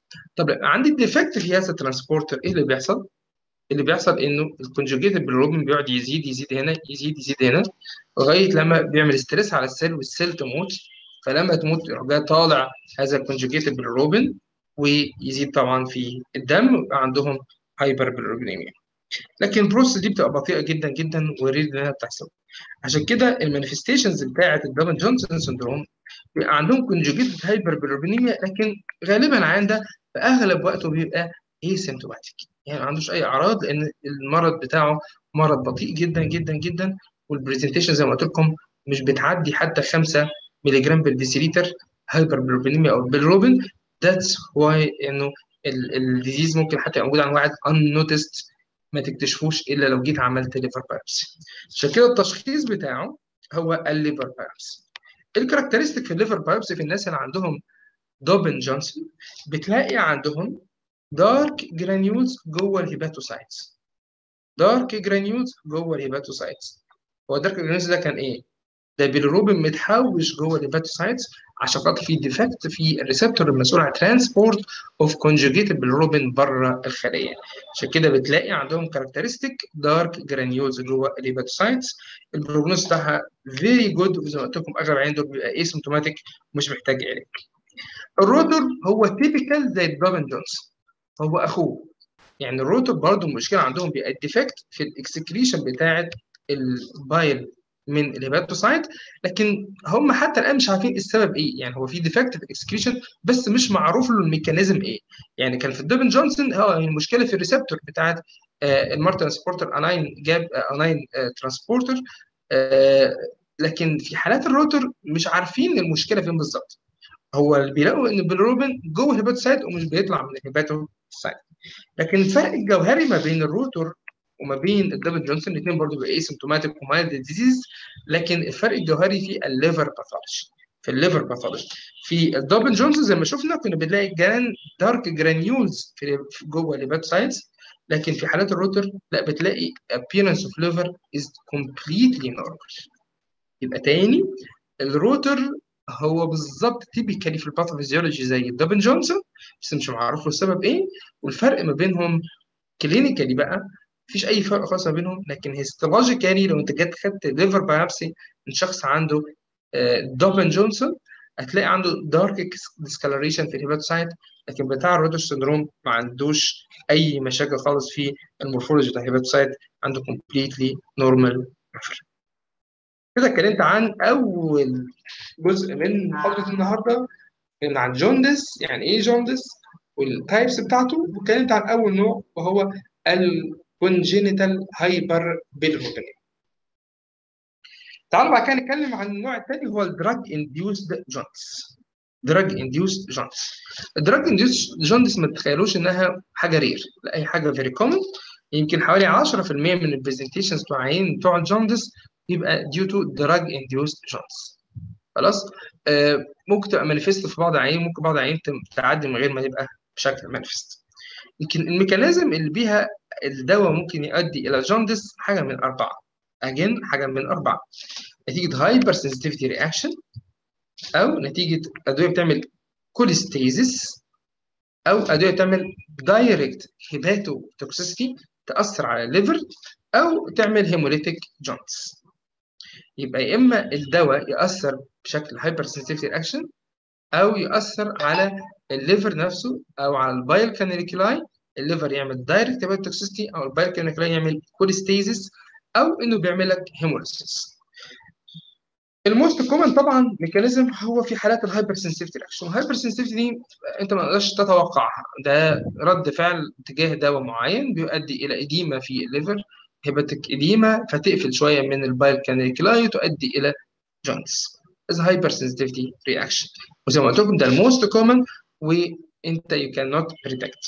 طب عندي ديفكت في هذا الترانسبورتر ايه اللي بيحصل؟ اللي بيحصل انه الكونجوجيتد بالروبين بيقعد يزيد يزيد هنا يزيد يزيد هنا لغايه لما بيعمل ستريس على السيل والسيل تموت فلما تموت يروح جاي طالع هذا الكونجوجيتد بالروبين ويزيد طبعا في الدم ويبقى عندهم هايبر بالروبينيميا لكن البروسيس دي بتبقى بطيئه جدا جدا وريد انها بتحصل عشان كده المانيفستيشنز بتاعه الدبل جونسون سندروم بيبقى عندهم كونجوجيتد هايبر بالروبينيميا لكن غالبا عند في اغلب وقته بيبقى ايه سيمتوماتيك يعني ما عندوش اي اعراض لان المرض بتاعه مرض بطيء جدا جدا جدا والبرزنتيشن زي ما قلت لكم مش بتعدي حتى 5 مللي جرام بالديسيليتر هايبر بالروبينيميا او بالروبين ذاتس واي انه الديزيز ممكن حتى يبقى موجود عند واحد unnoticed ما تكتشفوش الا لو جيت عملت ليفر بايبسي عشان كده التشخيص بتاعه هو الليفر بايبسي الكاركترستيك في الليفر بايبسي في الناس اللي عندهم دوبن جونسون بتلاقي عندهم دارك جرانيولز جوه الهيباتوسايتس دارك جرانيولز جوه الهيباتوسايتس هو الدارك جرانيولز ده كان ايه؟ ده بالروبين متحوش جوه الهيباتوسايتس عشان خاطر في ديفكت في الريسبتور المسؤول عن ترانسبورت اوف كونجوجيتد بالروبين بره الخليه عشان كده بتلاقي عندهم كاركترستيك دارك جرانيولز جوه الهيباتوسايتس البروجنوز بتاعها فيري جود وزي ما قلت لكم اغلب العيان دول بيبقى اسيمتوماتيك مش محتاج علاج الروتور هو تيبيكال زي الدوبن جونز هو اخوه يعني الروتور برضه المشكله عندهم بيبقى الديفكت في الاكسكريشن بتاعه البايل من الهيباتوسايت لكن هم حتى الان مش عارفين السبب ايه يعني هو في ديفكت في الاكسكريشن بس مش معروف له الميكانيزم ايه يعني كان في الدوبن جونسون هو المشكله في الريسبتور بتاعت آه المارتن ترانسبورتر اناين جاب اناين آه ترانسبورتر آه لكن في حالات الروتور مش عارفين المشكله فين بالظبط هو بيلاقوا ان البيلروبين جوه الهيباتوسايت ومش بيطلع من الهيباتوسايت لكن الفرق الجوهري ما بين الروتور وما بين الدبل جونسون الاثنين برضه بيبقى اسيمتوماتيك ومايلد ديزيز لكن الفرق الجوهري في الليفر باثولوجي في الليفر باثولوجي في الدبل جونسون زي ما شفنا كنا بنلاقي جران دارك جرانيولز في جوه الهيباتوسايتس لكن في حالات الروتر لا بتلاقي appearance of liver is completely normal يبقى تاني الروتر هو بالظبط تيبيكالي في الباثوفيزيولوجي زي الدبن جونسون بس مش معروف له السبب ايه والفرق ما بينهم كلينيكالي بقى مفيش اي فرق خالص ما بينهم لكن هيستولوجيكالي لو انت جيت خدت ليفر بايبسي من شخص عنده دوبن جونسون هتلاقي عنده دارك ديسكالريشن في الهيباتوسايت لكن بتاع الروتر سندروم ما عندوش اي مشاكل خالص في المورفولوجي بتاع الهيباتوسايت عنده كومبليتلي نورمال كده اتكلمت عن اول جزء من محاضره النهارده اتكلمنا عن جوندس يعني ايه جوندس والتايبس بتاعته واتكلمت عن اول نوع وهو الكونجينيتال هايبر بيلروبينيا تعالوا بعد كده نتكلم عن النوع الثاني هو الدراج انديوسد جوندس دراج انديوسد جوندس الدراج انديوسد جوندس ما تتخيلوش انها حاجه رير لا اي حاجه فيري كومن يمكن حوالي 10% من البرزنتيشنز بتوع عين بتوع الجوندس يبقى due to drug induced jaundice خلاص آه ممكن تبقى مانيفست في بعض العيان ممكن بعض العيان تعدي من غير ما يبقى بشكل مانيفست لكن الميكانيزم اللي بيها الدواء ممكن يؤدي الى جوندس حاجه من اربعه اجين حاجه من اربعه نتيجه هايبر سنسيتيفيتي رياكشن او نتيجه ادويه بتعمل كوليستيزيس او ادويه بتعمل دايركت هيباتو توكسيسيتي تاثر على الليفر او تعمل هيموليتيك جونتس يبقى يا اما الدواء ياثر بشكل هايبر سنسيتيفيتي رياكشن او ياثر على الليفر نفسه او على البايل كانيكولاي الليفر يعمل دايركت هيباتو توكسيسيتي او البايل كانيكولاي يعمل كوليستيزيس او انه بيعمل لك هيموليسيس الموست كومن طبعا ميكانيزم هو في حالات الهايبر سنسيتيفيتي رياكشن الهايبر سنسيتيفيتي دي انت ما تقدرش تتوقعها ده رد فعل تجاه دواء معين بيؤدي الى اديمه في الليفر هيباتيك اديمه فتقفل شويه من البايل كانيكولاي تؤدي الى جونز از هايبر سنسيتيفيتي رياكشن وزي ما قلت لكم ده الموست كومن وانت يو كان نوت بريدكت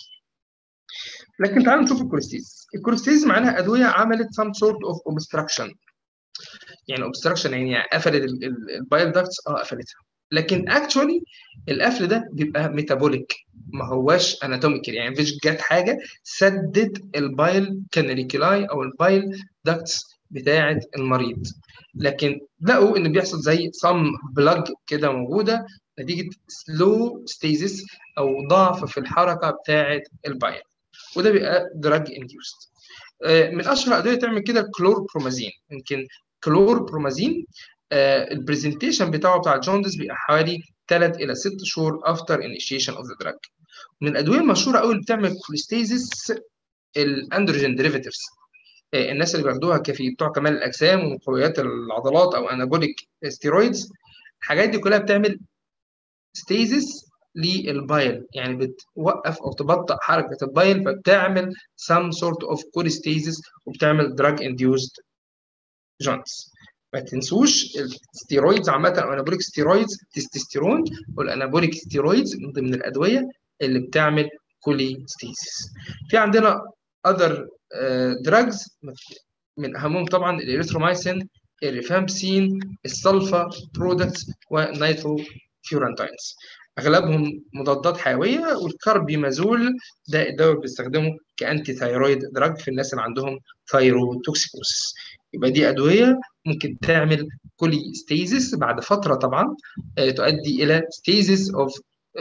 لكن تعالوا نشوف الكوليستيز الكوليستيز معناها ادويه عملت some sort of obstruction يعني obstruction يعني قفلت البايل داكتس اه قفلتها لكن اكشولي القفل ده بيبقى ميتابوليك ما هواش اناتوميكال يعني مفيش جت حاجه سدت البايل كاناليكولاي او البايل داكتس بتاعه المريض لكن لقوا ان بيحصل زي صم بلاج كده موجوده نتيجه سلو ستيزيس او ضعف في الحركه بتاعه البايل وده بيبقى دراج انديوست من اشهر ادويه تعمل كده الكلوربرومازين يمكن كلوربرومازين آه البرزنتيشن بتاعه بتاع الجوندس بيبقى حوالي 3 الى 6 شهور افتر انيشيشن اوف ذا دراج من الادويه المشهوره قوي اللي بتعمل كوليستيزيس الاندروجين ديريفاتيفز آه الناس اللي بياخدوها كفي بتوع كمال الاجسام ومقويات العضلات او انابوليك ستيرويدز الحاجات دي كلها بتعمل ستيزيس للبايل يعني بتوقف او تبطئ حركه البايل فبتعمل some sort of cholestasis وبتعمل drug induced جونز ما تنسوش الستيرويدز عامه او انابوليك ستيرويدز تستوستيرون والانابوليك ستيرويدز من ضمن الادويه اللي بتعمل كوليستيسيس في عندنا اذر دراجز من اهمهم طبعا الاريثرومايسين الريفامبسين السلفا برودكتس والنيترو فيورانتاينز اغلبهم مضادات حيويه والكاربيمازول ده الدواء اللي بيستخدمه كانتي ثايرويد دراج في الناس اللي عندهم ثايروتوكسيكوس يبقى دي ادويه ممكن تعمل كوليستيزيس بعد فتره طبعا آه تؤدي الى ستيزيس اوف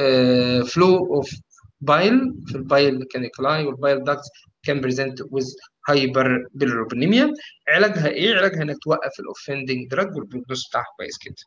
فلو اوف بايل في البايل كانيكولاي والبايل داكتس كان بريزنت ويز هايبر بيلروبينيميا علاجها ايه؟ علاجها انك توقف الاوفندنج دراج والبروجنوز بتاعها كويس كده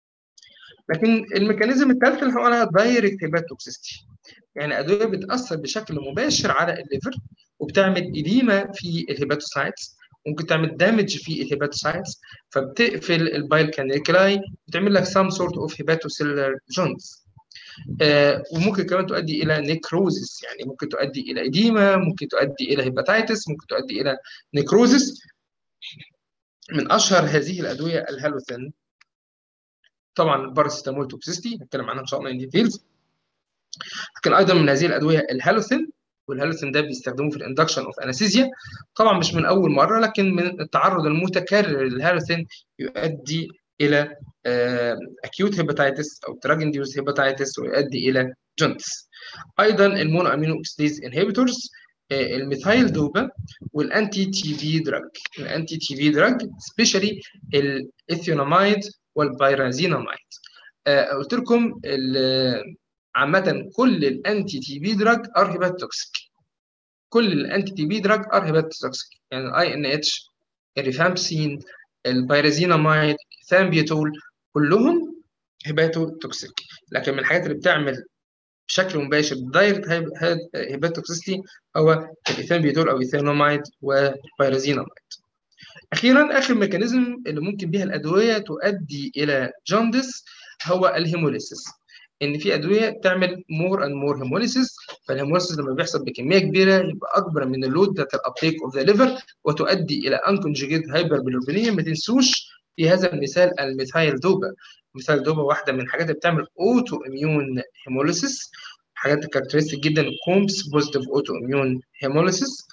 لكن الميكانيزم الثالث اللي هو دايركت هيباتوكسيستي يعني ادويه بتاثر بشكل مباشر على الليفر وبتعمل اديمه في الهيباتوسايتس ممكن تعمل دامج في الهيباتوسايتس فبتقفل البايل كانيكلاي بتعمل لك سام سورت اوف هيباتوسيلر جونز آه وممكن كمان تؤدي الى نيكروزس يعني ممكن تؤدي الى اديمه ممكن تؤدي الى هيباتيتس ممكن تؤدي الى نيكروزس من اشهر هذه الادويه الهالوثين طبعا الباراسيتامول توكسيستي هنتكلم عنها ان شاء الله ان ديتيلز لكن ايضا من هذه الادويه الهالوثين والهالوثين ده بيستخدموه في الاندكشن اوف انستيزيا طبعا مش من اول مره لكن من التعرض المتكرر للهالوثين يؤدي الى اكيوت هيباتيتس او دراج انديوس هيباتيتس ويؤدي الى جونتس ايضا المونو امينو اوكسيديز انهبيتورز الميثايل دوبا والانتي تي في دراج الانتي تي في دراج سبيشالي الاثيوناميد والبيرازيناميد قلت لكم عامة كل الانتي تي بي دراج ار هيباتوكسيك كل الانتي تي بي دراج ار هيباتوكسيك يعني الاي ان اتش الريفامبسين البيرازيناميد ثامبيتول كلهم هيباتوتوكسيك لكن من الحاجات اللي بتعمل بشكل مباشر دايركت هيباتوكسيستي هو الايثامبيتول او ايثانوميد والبيرازيناميد اخيرا اخر ميكانيزم اللي ممكن بيها الادويه تؤدي الى جوندس هو الهيموليسيس ان في ادويه تعمل مور اند مور هيموليسيس فالهيموليسيس لما بيحصل بكميه كبيره يبقى اكبر من اللود ذات الابتيك اوف ذا ليفر وتؤدي الى انكونجيجيت هايبر بيلوبينيا ما تنسوش في هذا المثال الميثايل دوبا مثال دوبا واحده من الحاجات اللي بتعمل اوتو اميون هيموليسيس حاجات كاركترستيك جدا كومبس بوزيتيف اوتو اميون هيموليسيس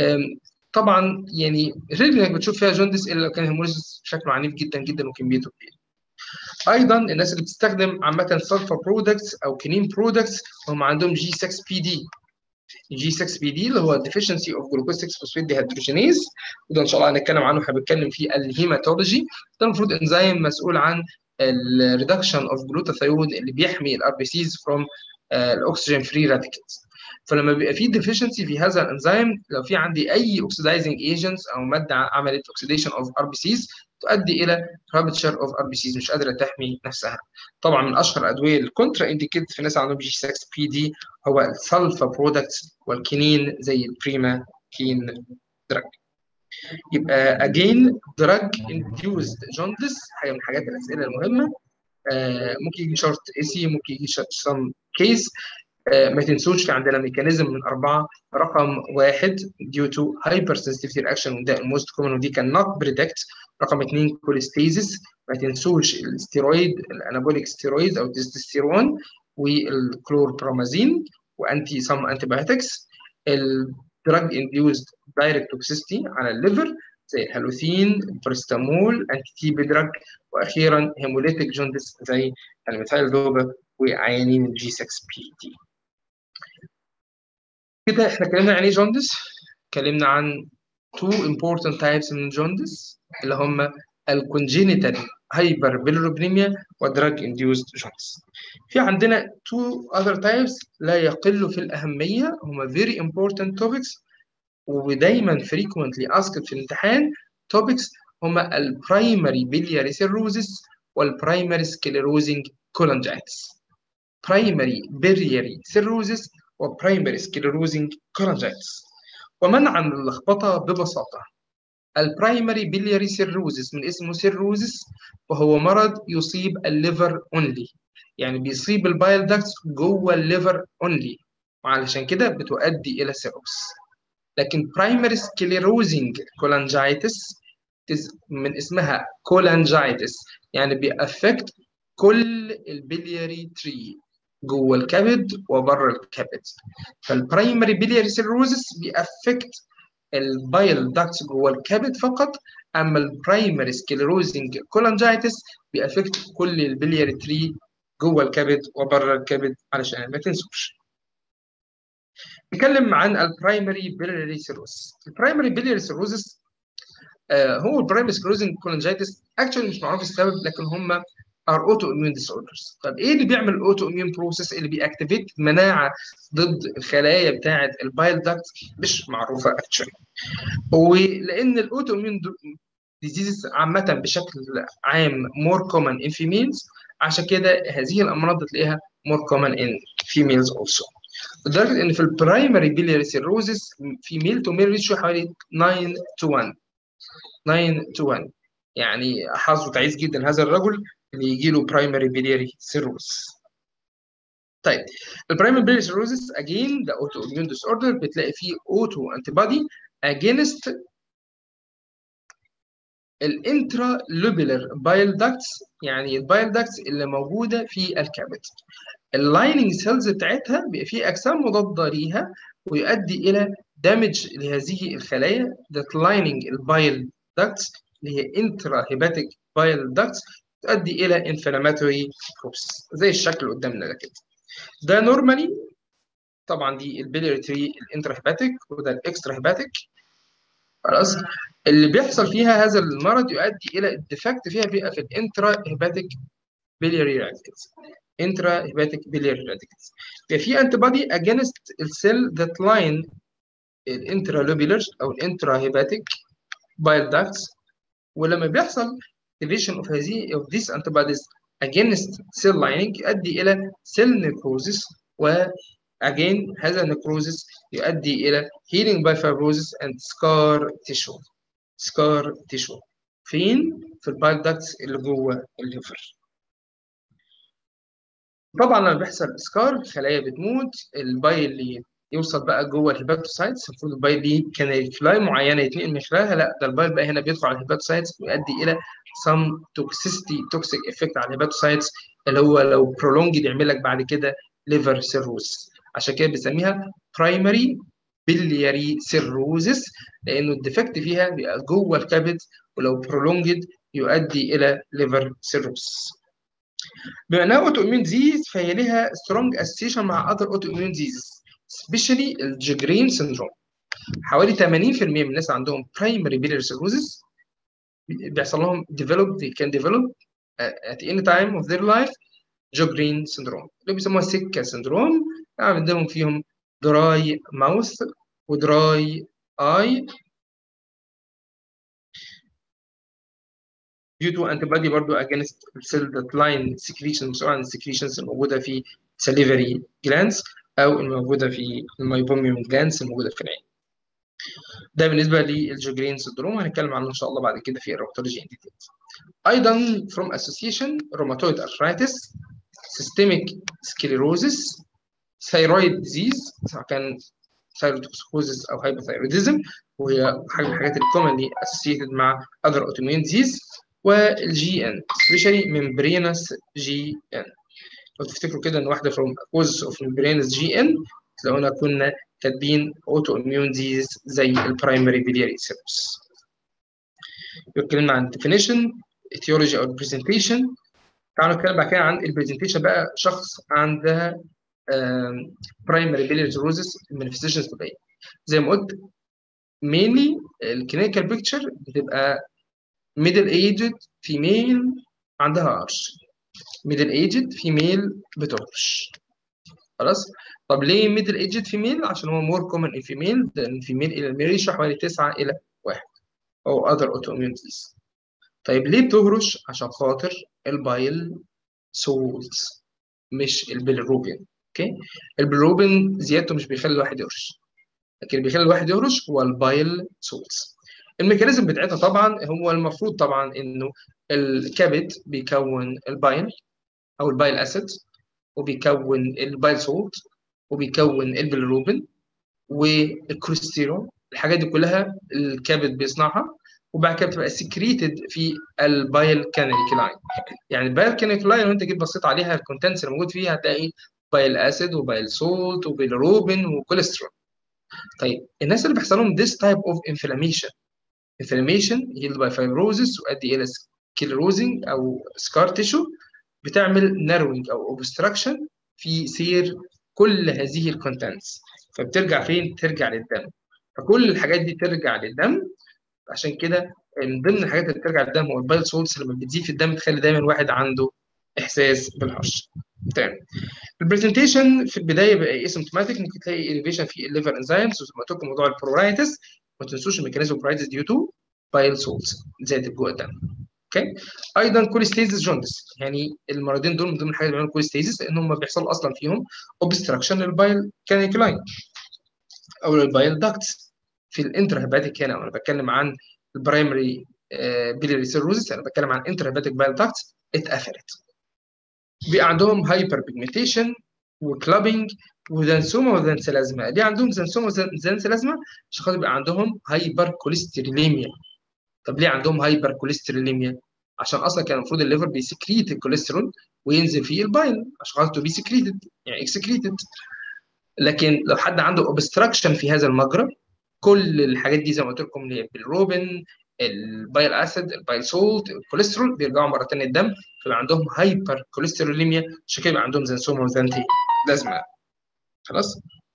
طبعا يعني ريل انك بتشوف فيها جوندس الا لو كان هيموليسيس شكله عنيف جدا جدا وكميته كبيره ايضا الناس اللي بتستخدم عامه سلفا برودكتس او كنين برودكتس هم عندهم جي 6 بي دي جي 6 بي دي اللي هو deficiency of glucose 6 phosphate dehydrogenase وده ان شاء الله هنتكلم عنه احنا بنتكلم في الهيماتولوجي ده المفروض انزيم مسؤول عن الريدكشن اوف جلوتاثيون اللي بيحمي الار بي سيز فروم الاكسجين فري راديكلز فلما بيبقى في ديفيشنسي في هذا الانزيم لو في عندي اي اوكسيدايزنج ايجنتس او ماده عملت اوكسيديشن اوف ار بي سيز تؤدي الى رابتشر اوف ار بي سيز مش قادره تحمي نفسها طبعا من اشهر الادويه الكونترا انديكيت في الناس عندهم جي 6 بي دي هو السلفا برودكتس والكينين زي البريما كين دراج يبقى اجين دراج انديوزد جوندس حاجه من حاجات الاسئله المهمه آه ممكن يجي شرط اي ممكن يجي شرط سم كيس آه ما تنسوش في عندنا ميكانيزم من اربعه رقم واحد due to hypersensitivity reaction وده الموست كومن ودي كان not predict رقم اثنين كوليستيزيس ما تنسوش الستيرويد الانابوليك ستيرويد او التستوستيرون والكلوربرامازين وانتي سم انتي بايوتكس الدراج انديوزد دايركت توكسيستي على الليفر زي الهالوثين البرستامول انتي تي بي دراج واخيرا هيموليتيك جوندس زي الميثايل دوبا وعيانين الجي 6 بي دي كده احنا اتكلمنا عن ايه جوندس اتكلمنا عن two important types من الجوندس اللي هم الكونجينيتال هايبر بيلروبينيميا ودراج انديوزد جوندس في عندنا two other types لا يقل في الأهمية هم very important topics ودايما frequently asked في الامتحان topics هما البرايمري بيلياري سيروزس والبرايمري سكليروزنج كولانجايتس برايمري بيلياري سيروزس وبرايمري سكليروزنج كولانجايتس ومنعا اللخبطة ببساطة البرايمري بيلياري سيروزس من اسمه سيروزس وهو مرض يصيب الليفر اونلي يعني بيصيب البايل داكتس جوه الليفر اونلي وعلشان كده بتؤدي الى سيروس لكن برايمري سكليروزنج كولانجايتس من اسمها كولانجايتس يعني بيأفكت كل البلياري تري جوه الكبد وبره الكبد فالبرايمري بلياري سيروزس بيأفكت البايل داكتس جوه الكبد فقط اما البرايمري سكليروزنج كولانجايتس بيأفكت كل البلياري تري جوه الكبد وبره الكبد علشان ما تنسوش نتكلم عن البرايمري بيلياري سيروس البرايمري بيلياري سيروزس آه هو البرايمري سكليروزنج كولانجايتس اكشولي مش معروف السبب لكن هم ار اوتو اميون ديس اوردرز طب ايه اللي بيعمل الاوتو اميون بروسيس اللي بيأكتيفيت مناعه ضد الخلايا بتاعه البايل داكت مش معروفه اكشولي ولان الاوتو اميون ديزيز عامه بشكل عام مور كومن ان فيميلز عشان كده هذه الامراض بتلاقيها مور كومن ان فيميلز اولسو لدرجه ان في البرايمري بيلياري سيروزس في ميل تو ميل ريشيو حوالي 9 تو 1 9 تو 1 يعني حظه تعيس جدا هذا الرجل اللي يجي له برايمري بيلياري سيروز طيب البرايمري بيلياري سيروزس اجين ده اوتو اميون ديس اوردر بتلاقي فيه اوتو انتي بودي اجينست الانترا لوبيلر بايل داكتس يعني البايل داكتس اللي موجوده في الكبد اللايننج سيلز بتاعتها بيبقى فيه اجسام مضاده ليها ويؤدي الى دامج لهذه الخلايا that lining البايل داكتس اللي هي انترا هيباتيك بايل داكتس تؤدي الى انفلاماتوري بروسيس زي الشكل اللي قدامنا ده كده ده نورمالي طبعا دي البيلياري تري الانترا هيباتيك وده الاكسترا هيباتيك خلاص اللي بيحصل فيها هذا المرض يؤدي الى الديفكت فيها بيبقى في الانترا هيباتيك بيلياري راديكلز انترا هيباتيك بيلياري راديكلز بيبقى في انتي بودي اجينست السيل ذات لاين الانترا لوبيلر او الانترا هيباتيك بايل داكتس ولما بيحصل division of هذه of these antibodies against cell lining يؤدي إلى cell necrosis و again هذا necrosis يؤدي إلى healing by fibrosis and scar tissue scar tissue فين؟ في البايل داكتس اللي جوه الليفر طبعا لما بيحصل سكار خلايا بتموت البايل اللي يوصل بقى جوه الهيباتوسايتس المفروض البايل دي كاناليكولاي معينه يتنقل من خلالها لا ده البايل بقى هنا بيدخل على الهيباتوسايتس ويؤدي الى some toxicity toxic effect على الهيباتوسايتس اللي هو لو prolonged يعمل لك بعد كده liver cirrhosis عشان كده بنسميها primary biliary cirrhosis لانه الديفكت فيها بيبقى جوه الكبد ولو prolonged يؤدي الى liver cirrhosis بما انها اوتو اميون ديزيز فهي لها سترونج اسوشيشن مع اذر اوتو اميون ديزيز سبيشالي الجيجرين سيندروم حوالي 80% من الناس عندهم برايمري بيلر سيروزس بيحصل لهم develop they can develop at any time of their life جوجرين سيندروم اللي بيسموها سكة سيندروم عندهم فيهم دراي ماوث ودراي اي due to antibody برضو against cell that line secretions سواء secretions الموجودة في salivary glands أو الموجودة في الميبوميوم glands الموجودة في العين. ده بالنسبة للجوجرين سندروم هنتكلم عنه إن شاء الله بعد كده في الروماتولوجي ديتيلز. أيضا from association rheumatoid arthritis systemic sclerosis thyroid disease سواء كان thyrotoxicosis أو hypothyroidism وهي حاجة من الحاجات اللي commonly associated مع other autoimmune disease والجي ان especially membranous جي ان لو تفتكروا كده ان واحده from causes of membranous جي ان تلاقونا كنا كاتبين اوتو اميون ديز زي البرايمري بيلياري سيروس اتكلمنا عن definition etiology او presentation تعالوا نتكلم بعد كده عن البرزنتيشن بقى شخص عندها برايمري بيلياري سيروزس المانيفستيشنز بتبقى ايه زي ما قلت mainly الكلينيكال بيكتشر بتبقى middle aged female عندها قرش middle aged female بتقرش خلاص طب ليه middle aged female عشان هو more common in female لان female الى الميل حوالي 9 الى 1 او other autoimmune disease طيب ليه بتهرش عشان خاطر البايل سولز مش البيلروبين اوكي البيلروبين زيادته مش بيخلي الواحد يهرش لكن اللي بيخلي الواحد يهرش هو البايل سولز الميكانيزم بتاعتها طبعا هو المفروض طبعا انه الكبد بيكون البايل او البايل اسيد وبيكون البايل سولت وبيكون البيلروبين والكوليسترول الحاجات دي كلها الكبد بيصنعها وبعد كده بتبقى سكريتد في البايل كانيكلاين يعني البايل كانيكلاين لو انت جيت بصيت عليها الكونتنتس اللي موجود فيها هتلاقي بايل اسيد وبايل سولت وبيلروبين وكوليسترول طيب الناس اللي بيحصل لهم this type of inflammation inflammation healed by fibrosis وادي الى سكلروزنج او سكار تيشو بتعمل narrowing او obstruction في سير كل هذه الكونتنتس فبترجع فين؟ ترجع للدم فكل الحاجات دي ترجع للدم عشان كده من ضمن الحاجات اللي بترجع للدم هو البايل سولتس لما بتزيد في الدم تخلي دايما الواحد عنده احساس بالهرش تمام البرزنتيشن في البدايه بقى اسيمتوماتيك ممكن تلاقي اليفيشن في الليفر انزيمز وزي ما قلت لكم موضوع البرورايتس ما تنسوش الميكانيزم برايتس ديو تو بايل سولتس زادت جوه الدم اوكي ايضا كوليستيزيس جوندس يعني المرضين دول من ضمن الحاجات اللي بيعملوا كوليستيزيس لان هم بيحصل اصلا فيهم اوبستراكشن للبايل كانيكلاين او البايل داكتس في الانترهباتيك هنا وانا بتكلم عن البرايمري بيليري سيروزس انا بتكلم عن انترهباتيك بايل داكتس اتقفلت بيبقى عندهم هايبر بيجمنتيشن وكلابنج وزنسوما وزنسلازما ليه عندهم زنسوما وزنسلازما عشان خاطر بيبقى عندهم هايبر كوليستروليميا طب ليه عندهم هايبر كوليستروليميا عشان اصلا كان المفروض الليفر بيسكريت الكوليسترول وينزل فيه البايل عشان خاطر بي سكريتد يعني اكسكريتد لكن لو حد عنده اوبستراكشن في هذا المجرى كل الحاجات دي زي ما قلت لكم اللي هي البيلروبين البايل اسيد البايل سولت الكوليسترول بيرجعوا مره ثانيه الدم فيبقى عندهم هايبر كوليستروليميا عشان كده يبقى عندهم زنسوما وزنتي لازمه خلاص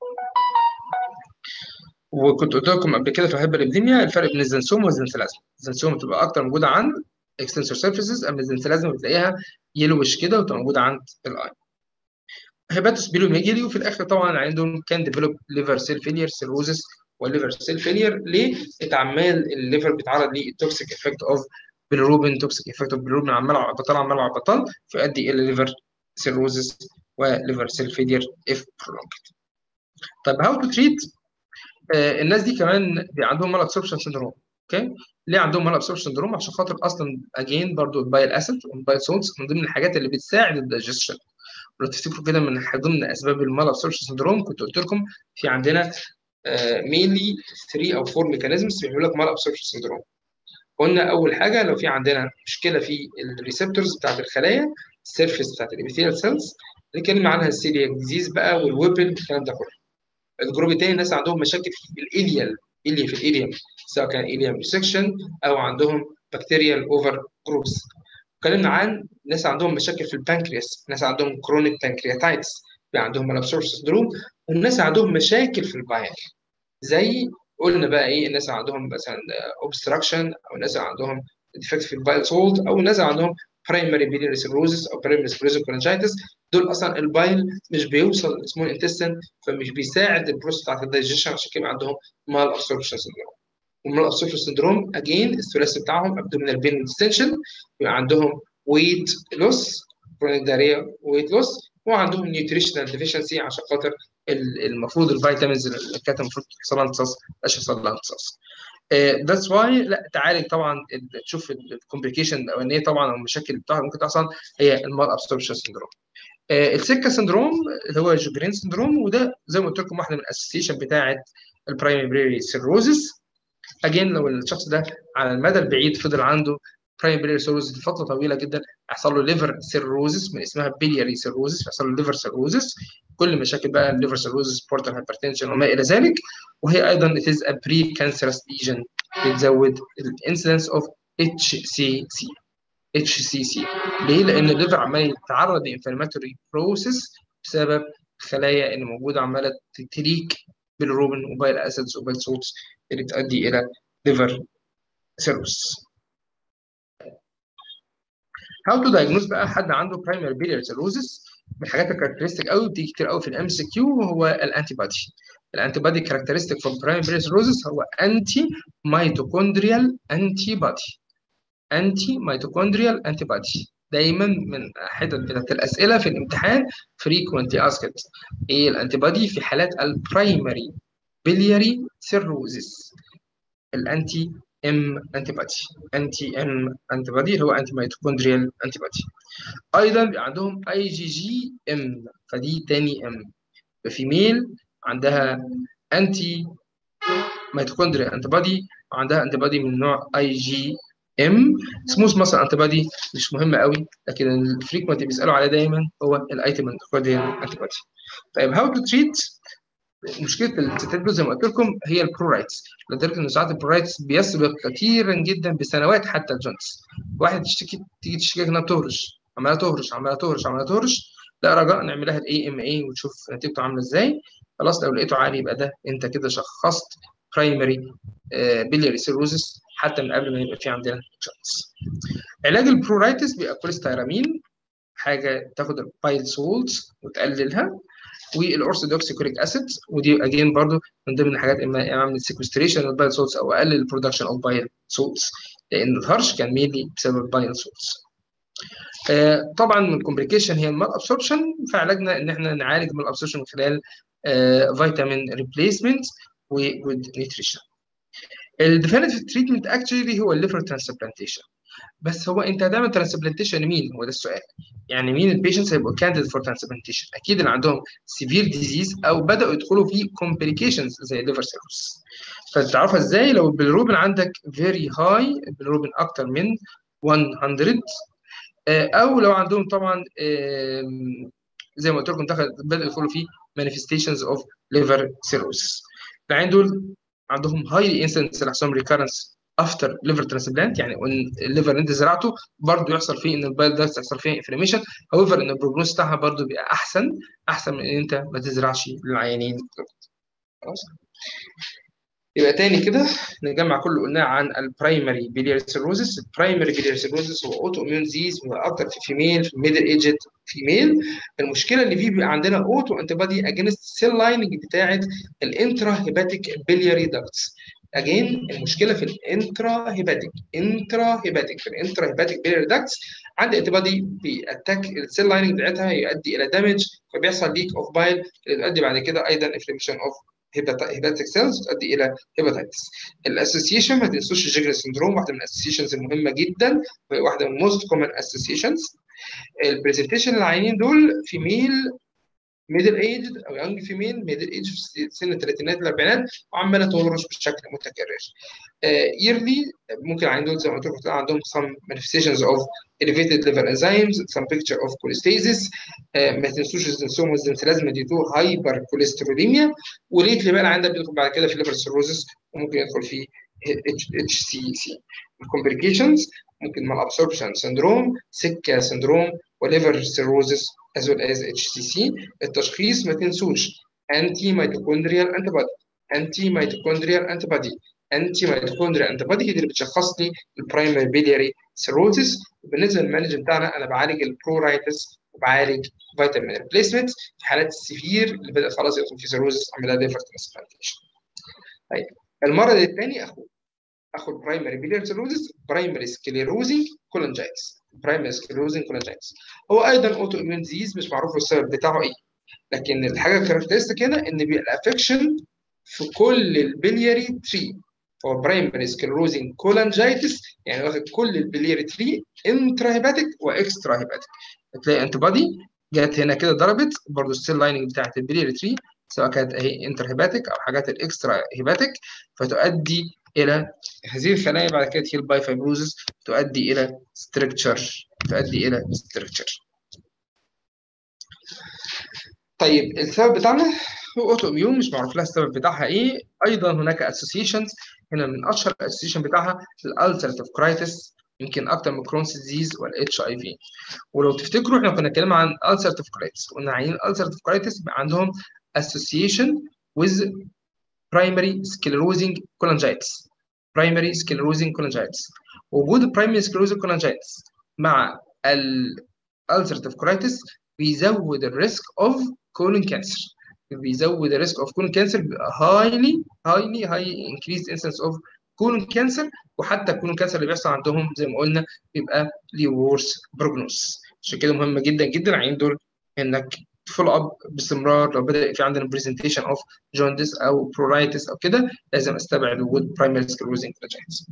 وكنت قلت لكم قبل كده في الهايبر ابديميا الفرق بين الزنسوما والزنسلازما الزنسوما بتبقى اكتر موجوده عند اكستنسور سيرفيسز اما الزنسلازما بتلاقيها يلوش كده وتبقى موجوده عند الاي هيباتوس بيلوميجالي وفي الاخر طبعا عندهم كان ديفلوب ليفر سيل فيلير سيروزس والليفر سيل فيلير ليه؟ اتعمال الليفر بيتعرض للتوكسيك افكت اوف بالروبين توكسيك افكت اوف بالروبين عمال على بطال عمال على بطال فيؤدي الى ليفر سيروزس وليفر سيل فيلير اف prolonged. طيب هاو تو تريت الناس دي كمان عندهم مال ابسوربشن سندروم اوكي ليه عندهم مال ابسوربشن سندروم عشان خاطر اصلا اجين برضو البايل اسيد والبايل سولتس من ضمن الحاجات اللي بتساعد الدايجستشن لو تفتكروا كده من ضمن اسباب المال ابسوربشن سندروم كنت قلت لكم في عندنا مينلي 3 او 4 ميكانيزمز بيعملوا لك مال ابسوربشن سندروم قلنا اول حاجه لو في عندنا مشكله في الريسبتورز بتاعت الخلايا السيرفيس بتاعت الابيثيال سيلز اللي اتكلم عنها السيلياك ديزيز بقى والويبل الكلام ده كله الجروب الثاني الناس عندهم مشاكل في الاليال اللي في الاليوم سواء كان اليوم ريسكشن او عندهم بكتيريال اوفر جروبس اتكلمنا عن ناس عندهم مشاكل في البنكرياس ناس عندهم كرونيك بانكرياتايتس بيبقى عندهم مالابسوربشن سندروم والناس اللي عندهم مشاكل في البايل زي قلنا بقى ايه الناس اللي عندهم مثلا اوبستراكشن او الناس اللي عندهم ديفكت في البايل سولت او الناس اللي عندهم برايمري بيلياري سيروزس او برايمري سيروزس كولانجايتس دول اصلا البايل مش بيوصل لسمول انتستين فمش بيساعد البروسيس بتاعت الدايجيشن عشان كده عندهم مال ابسوربشن سندروم والمال ابسوربشن سندروم اجين الثلاثي بتاعهم ابدومينال بين ديستنشن يبقى عندهم ويت لوس كرونيك داريا ويت لوس وعندهم نيوتريشنال ديفيشنسي عشان خاطر المفروض الفيتامينز اللي كانت المفروض يحصل لها امتصاص مش يحصل لها امتصاص ذاتس واي لا تعالج طبعا تشوف الكومبليكيشن الاولانيه طبعا المشاكل بتاعها ممكن تحصل هي المال ابسوربشن سندروم السكه سندروم اللي هو جوجرين سندروم وده زي ما قلت لكم واحده من الاسوسيشن بتاعه البرايمري سيروزس اجين لو الشخص ده على المدى البعيد فضل عنده برايمري سيروزس لفتره طويله جدا يحصل له ليفر سيروزس من اسمها بيلياري سيروزس يحصل له ليفر سيروزس كل مشاكل بقى الليفر سيروزس بورتال هايبرتنشن وما الى ذلك وهي ايضا it is a pre-cancerous lesion بتزود الانسيدنس اوف اتش سي سي اتش سي سي ليه؟ لان الليفر عمال يتعرض لانفلاماتوري بروسيس بسبب الخلايا اللي موجوده عماله تليك بالروبن وبايل اسيدز وبايل سولتس اللي تؤدي الى ليفر سيروس هاو تو دايجنوز بقى حد عنده برايمري بيلير سيروزس من الحاجات الكاركترستيك قوي بتيجي كتير قوي في الام سي كيو هو الانتي بادي الانتي بادي كاركترستيك فور برايمري بيلير سيروزس هو انتي ميتوكوندريال انتي بادي انتي ميتوكوندريال انتي بادي دايما من حتت بتاعت الاسئله في الامتحان فريكوينتلي اسكت ايه الانتي بادي في حالات البرايمري بيلياري سيروزس الانتي ام انتي بادي انتي ام انتي بادي اللي هو انتي ميتوكوندريال انتي بادي ايضا بيبقى عندهم اي جي جي ام فدي تاني ام فيميل عندها انتي ميتوكوندريال انتي بادي وعندها انتي بادي من نوع اي جي ام سموث مثلا انتي بادي مش مهم قوي لكن الفريكونت اللي بيسالوا عليه دايما هو الايتم ميتوكوندريال انتي بادي طيب هاو تو تريت مشكله الستات دول زي ما قلت لكم هي البرورايتس لدرجه ان ساعات البرورايتس بيسبق كثيرا جدا بسنوات حتى الجونز واحد تشتكي تيجي تشتكي انها بتهرش عماله تهرش عماله تهرش عماله تهرش لا رجاء نعمل لها الاي ام اي وتشوف نتيجته عامله ازاي خلاص لو لقيته عالي يبقى ده انت كده شخصت برايمري بيلياري سيروزس حتى من قبل ما يبقى في عندنا جونز علاج البرورايتس بيبقى كوليستيرامين حاجه تاخد البايل سولت وتقللها والاورثودوكسيكوليك اسيد ودي اجين برضو من ضمن الحاجات اما اعمل سيكوستريشن للبايل سولتس او اقلل البرودكشن اوف بايل سولتس لان الهرش كان مينلي بسبب البايل سولتس آه طبعا من الكومبليكيشن هي المال ابسوربشن فعلاجنا ان احنا نعالج المال ابسوربشن من خلال آه فيتامين ريبليسمنت وجود نيوتريشن الديفينيتيف تريتمنت اكشولي هو الليفر ترانسبلانتيشن بس هو انت هتعمل ترانسبلانتيشن لمين؟ هو ده السؤال. يعني مين البيشنتس هيبقوا كانديد فور ترانسبلانتيشن؟ اكيد اللي عندهم سيفير ديزيز او بداوا يدخلوا في كومبليكيشنز زي الليفر سيروس. فتعرفها ازاي؟ لو البيلروبين عندك فيري هاي البيلروبين اكتر من 100 او لو عندهم طبعا زي ما قلت لكم بداوا يدخلوا في manifestations of liver cirrhosis. العين دول عندهم هاي انسنس اللي حصلهم ريكارنس افتر ليفر ترانسبلانت يعني الليفر اللي انت زرعته برضه يحصل فيه ان البايل داكت يحصل فيه انفلاميشن هاويفر ان البروجنوز بتاعها برضه بيبقى احسن احسن من ان انت ما تزرعش للعيانين خلاص يبقى تاني كده نجمع كل اللي قلناه عن البرايمري بيليار سيروزس البرايمري بيليار سيروزس هو اوتو اميون ديزيز اكتر في فيميل في ميدل ايجد فيميل المشكله اللي فيه بيبقى عندنا اوتو انتي بادي اجينست سيل لايننج بتاعه الانترا هيباتيك بيلياري داكتس اجين المشكله في الانترا هيباتيك انترا هيباتيك في الانترا هيباتيك بيلياري داكتس عندي انتي بادي بيأتاك السيل لايننج بتاعتها يؤدي الى دامج فبيحصل ليك اوف بايل اللي تؤدي بعد كده ايضا انفلاميشن اوف هيباتيك سيلز تؤدي الى هيباتيتس الاسوسيشن ما تنسوش الجيجر سندروم واحده من الاسوسيشنز المهمه جدا وهي واحده من موست كومن اسوسيشنز البرزنتيشن العينين دول فيميل ميدل ايج او يونج فيميل ميدل ايج في سن الثلاثينات الاربعينات وعماله تهرش بشكل متكرر يرلي uh, ممكن العينين دول زي ما قلت لكم عندهم some manifestations of elevated liver enzymes some picture of cholestasis uh, ما تنسوش الزنسوم والزنسلازما دي تو هايبر كوليستروليميا وليتلي بقى العيان ده بيدخل بعد كده في ليفر سيروزس وممكن يدخل في اتش سي سي الكومبليكيشنز ممكن مال ابسوربشن سندروم سكه سندروم وليفر سيروزس as well as HCC التشخيص ما تنسوش انتي ميتوكوندريال انتي بودي انتي ميتوكوندريال انتي بودي انتي ميتوكوندريال انتي بودي هي دي اللي بتشخص لي البرايمري بيلياري سيروزس وبالنسبه للمانج بتاعنا انا بعالج البرورايتس وبعالج فيتامين ريبليسمنت في حالات السيفير اللي بدات خلاص يدخل في سيروزس اعمل لها ليفر ترانسبلانتيشن طيب المرض الثاني اخوه اخد برايمري بيلير سيروزس برايمري سكليروزي كولانجايتس برايمري سكليروزي كولانجايتس هو ايضا اوتو اميون ديزيز مش معروف السبب بتاعه ايه لكن الحاجه الكاركترستيك هنا ان بيبقى الافكشن في كل البلياري تري هو برايمري سكلروزنج كولانجايتس يعني واخد كل البلياري تري انترا هيباتيك واكسترا هيباتيك هتلاقي انتي بادي جت هنا كده ضربت برضه السيل لايننج بتاعت البلياري تري سواء كانت اهي انتر هيباتيك او حاجات الاكسترا هيباتيك فتؤدي الى هذه الخلايا بعد كده تهيل باي فايبروزس تؤدي الى ستركتشر تؤدي الى ستركتشر طيب السبب بتاعنا هو اوتو اميون مش معروف لها السبب بتاعها ايه ايضا هناك اسوسيشنز هنا من اشهر الاسوسيشن بتاعها الالسرتيف كرايتس يمكن اكتر من كرونز ديزيز والاتش اي في ولو تفتكروا احنا كنا اتكلمنا عن السرتيف كرايتس قلنا عيانين السرتيف كرايتس عندهم association with primary sclerosing cholangitis primary sclerosing cholangitis وجود primary sclerosing cholangitis مع ال ulcerative colitis بيزود الريسك of colon cancer بيزود الريسك of colon cancer highly highly high increased incidence of colon cancer وحتى الكولون كانسر اللي بيحصل عندهم زي ما قلنا بيبقى ليه worse prognosis عشان كده مهم جدا جدا العين دول انك فولو اب باستمرار لو بدا في عندنا برزنتيشن اوف جوندس او برورايتس او كده لازم استبعد وجود برايمري سكلروزنج كولاجينز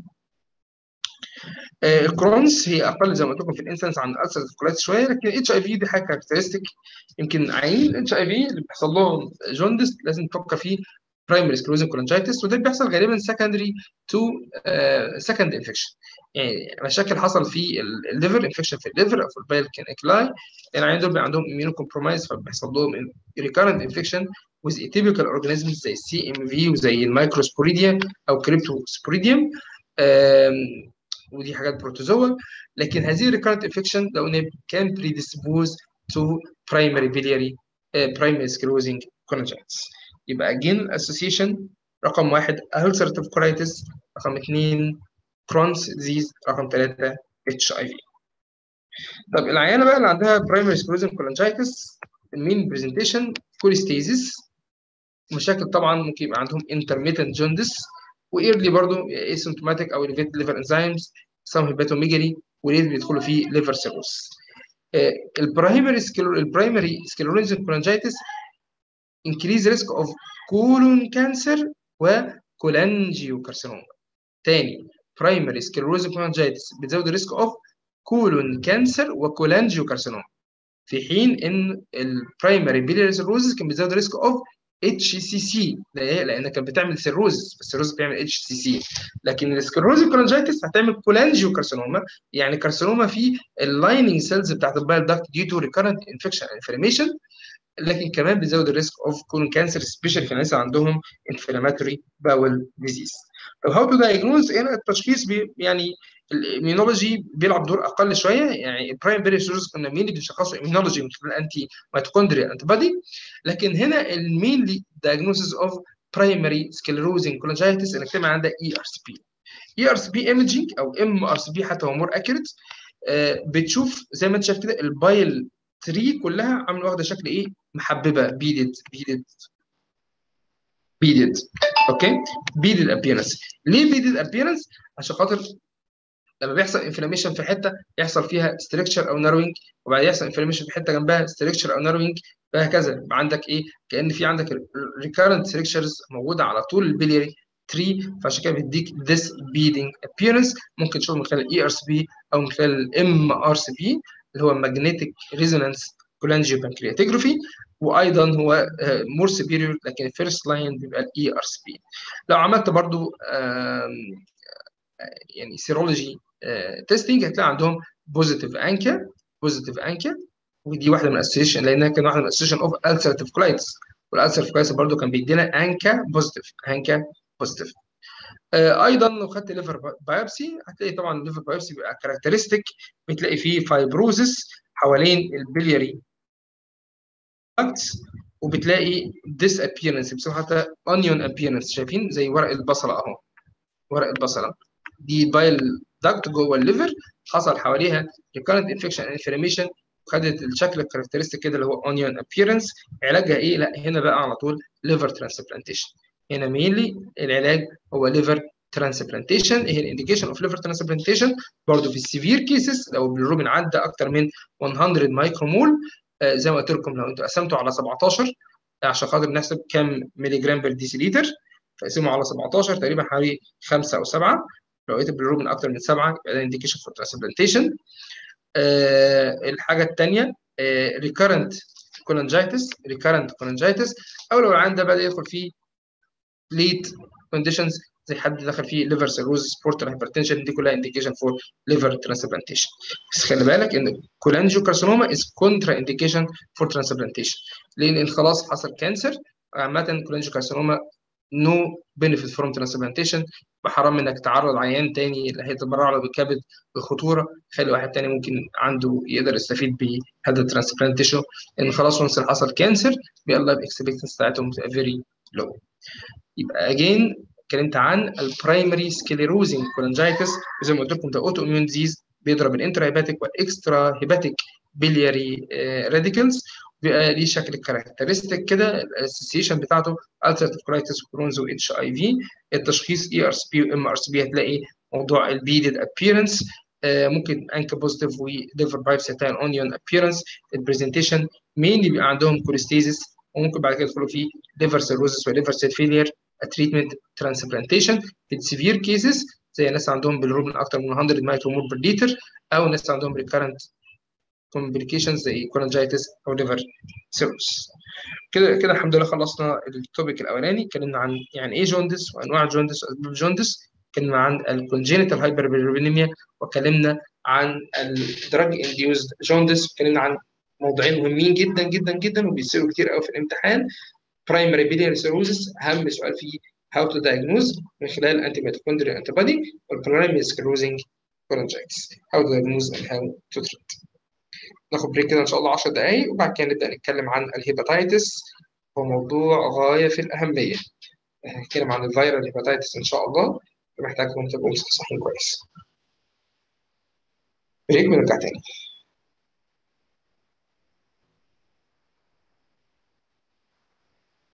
الكرونز هي اقل زي ما قلت لكم في الانسنس عن الالسر كولايتس شويه لكن الاتش اي في دي حاجه كاركترستيك يمكن عيين الاتش اي في اللي بيحصل لهم جوندس لازم تفكر فيه برايمري سكلوزنج كولانجايتس وده بيحصل غالبا سكندري تو سكند انفكشن يعني مشاكل حصل في الليفر انفكشن في الليفر او في البايل كانكلاي يعني العيان دول بيبقى عندهم اميونو كومبرومايز فبيحصل لهم ريكارنت انفكشن with atypical organisms زي السي ام في وزي المايكروسبوريديا او كريبتوسبوريديوم ودي حاجات بروتوزوا لكن هذه الريكارنت انفكشن لو ان كان predisposed to primary biliary uh, primary sclerosing cholangitis يبقى again association رقم واحد ulcerative colitis رقم اثنين Crohn's disease رقم ثلاثة HIV طب العيانة بقى اللي عندها primary sclerosing cholangitis المين برزنتيشن كوليستيزيس مشاكل طبعا ممكن يبقى عندهم intermittent jaundice وايرلي برضه asymptomatic او elevated liver enzymes some hepatomegaly وريد بيدخلوا فيه liver cirrhosis البرايمري البرايمري سكليروزنج كولانجايتس increase risk of colon cancer وكولانجيوكارسينوما تاني primary sclerosing cholangitis بتزود الريسك اوف كولون كانسر وكولانجيوكارسينوما في حين ان البرايمري بيلياري سيروزس كان بيزود الريسك اوف اتش سي سي لان كانت بتعمل سيروزس السيروزس بيعمل اتش سي سي لكن السكلروزنج كولانجايتس هتعمل كولانجيوكارسينوما يعني كارسينوما في اللايننج سيلز بتاعت البايل داكت ديو تو ريكارنت انفكشن انفلاميشن لكن كمان بيزود الريسك اوف كولون كانسر سبيشال في الناس اللي عندهم انفلاماتوري باول ديزيز طب هاو تو دايجنوز هنا التشخيص بي يعني الاميونولوجي بيلعب دور اقل شويه يعني البرايم بيري سيروز كنا مين بنشخصه اميونولوجي من خلال انتي ميتوكوندريا انتي بادي لكن هنا المينلي دايجنوسيس اوف برايمري سكلروزنج كولانجايتس انك تعمل عندها اي ار سي بي اي ار سي بي ايمجنج او ام ار سي بي حتى هو مور اكيوريت بتشوف زي ما انت شايف كده البايل 3 كلها عامله واخده شكل ايه محببه بيدد بيدد بيدد اوكي بيدد ابيرنس ليه بيدد ابيرنس عشان خاطر لما بيحصل انفلاميشن في حته يحصل فيها ستركشر او ناروينج وبعدين يحصل انفلاميشن في حته جنبها ستركشر او ناروينج وهكذا يبقى عندك ايه كان في عندك ريكارنت ستركشرز موجوده على طول البلياري تري فعشان كده بيديك this beading appearance ممكن تشوفه من خلال الاي ار سي بي او من خلال الام ار سي بي اللي هو magnetic resonance cholangiopancreatography وايضا هو مور سبيريور لكن الفيرست لاين بيبقى الاي ار سي بي لو عملت برضو يعني سيرولوجي تيستنج هتلاقي عندهم بوزيتيف انكا بوزيتيف انكا ودي واحده من الاسوشيشن لانها كان واحده من الاسوشيشن اوف السرتيف كولايتس والالسرتيف كولايتس برضو كان بيدينا انكا بوزيتيف انكا بوزيتيف آه، ايضا لو خدت ليفر بايوبسي هتلاقي طبعا الليفر بايوبسي بيبقى كاركترستيك بتلاقي فيه فايبروزس حوالين البلياري وبتلاقي ديس ابييرنس بيسموها حتى اونيون ابييرنس شايفين زي ورق البصله اهو ورق البصله دي بايل داكت جوه الليفر حصل حواليها ريكارنت انفكشن انفلاميشن خدت الشكل الكاركترستيك كده اللي هو اونيون ابييرنس علاجها ايه؟ لا هنا بقى على طول ليفر ترانسبلانتيشن هنا مينلي العلاج هو ليفر ترانسبلانتيشن ايه الانديكيشن اوف ليفر ترانسبلانتيشن برضه في السيفير كيسز لو البيلروبين عدى اكتر من 100 مايكرومول آه زي ما قلت لكم لو انتوا قسمتوا على 17 عشان خاطر نحسب كام ملي جرام بير ديسيليتر فقسموا على 17 تقريبا حوالي 5 او 7 لو لقيت البيلروبين اكتر من 7 يبقى ده انديكيشن فور ترانسبلانتيشن آه الحاجه الثانيه ريكارنت كولانجايتس ريكارنت كولانجايتس او لو العيان ده بدا يدخل فيه ليت كونديشنز زي حد دخل فيه ليفر سيروز بورتال هايبرتنشن دي كلها انديكيشن فور ليفر ترانسبلانتيشن بس خلي بالك ان كولانجيو كارسينوما از كونترا انديكيشن فور ترانسبلانتيشن لان خلاص حصل كانسر عامه كولانجيو كارسينوما نو بنفيت فروم ترانسبلانتيشن بحرام انك تعرض عيان تاني اللي هيتبرع له بالكبد بخطوره خلي واحد تاني ممكن عنده يقدر يستفيد بهذا الترانسبلانتيشن ان خلاص وانس حصل كانسر بيبقى اللايف اكسبكتنس بتاعتهم بتبقى فيري لو يبقى اجين اتكلمت عن البرايمري سكليروزنج كولانجايتس وزي ما قلت لكم ده اوتو اميون ديزيز بيضرب الانترا هيباتيك والاكسترا هيباتيك بيلياري راديكلز بيبقى ليه شكل كاركترستيك كده الاسوسيشن بتاعته التراتيف كولايتس وكرونز واتش اي في التشخيص اي ار سي بي وام ار سي بي هتلاقي موضوع البيدد ابييرنس ممكن انكا بوزيتيف وليفر بايبسي تاين اونيون ابييرنس البرزنتيشن مين بيبقى عندهم كوليستيزيس وممكن بعد كده يدخلوا في ليفر سيروزس وليفر سيل فيلير تريتمنت ترانسبلانتيشن في السيفير كيسز زي ناس عندهم بالروبين اكتر من 100 مايكرومول بر لتر او ناس عندهم ريكارنت كومبليكيشنز زي كولانجايتس او ليفر سيروس كده كده الحمد لله خلصنا التوبيك الاولاني اتكلمنا عن يعني ايه جوندس وانواع الجوندس واسباب الجوندس اتكلمنا عن الكونجينيتال هايبربيليرينيميا واتكلمنا عن الدراج انديوزد جوندس اتكلمنا عن موضوعين مهمين جدا جدا جدا وبيصيروا كتير قوي في الامتحان برايمري بيلياري سيروزس اهم سؤال فيه how to diagnose من خلال انتي ميتوكوندريال انتي بودي والبرايمري سكلوزنج كولانجايتس how to diagnose and how to treat ناخد بريك كده ان شاء الله 10 دقايق وبعد كده نبدا نتكلم عن الهيباتيتس هو موضوع غايه في الاهميه هنتكلم عن الفيرال هيباتيتس ان شاء الله محتاجكم تبقوا مصحصحين كويس بريك ونرجع تاني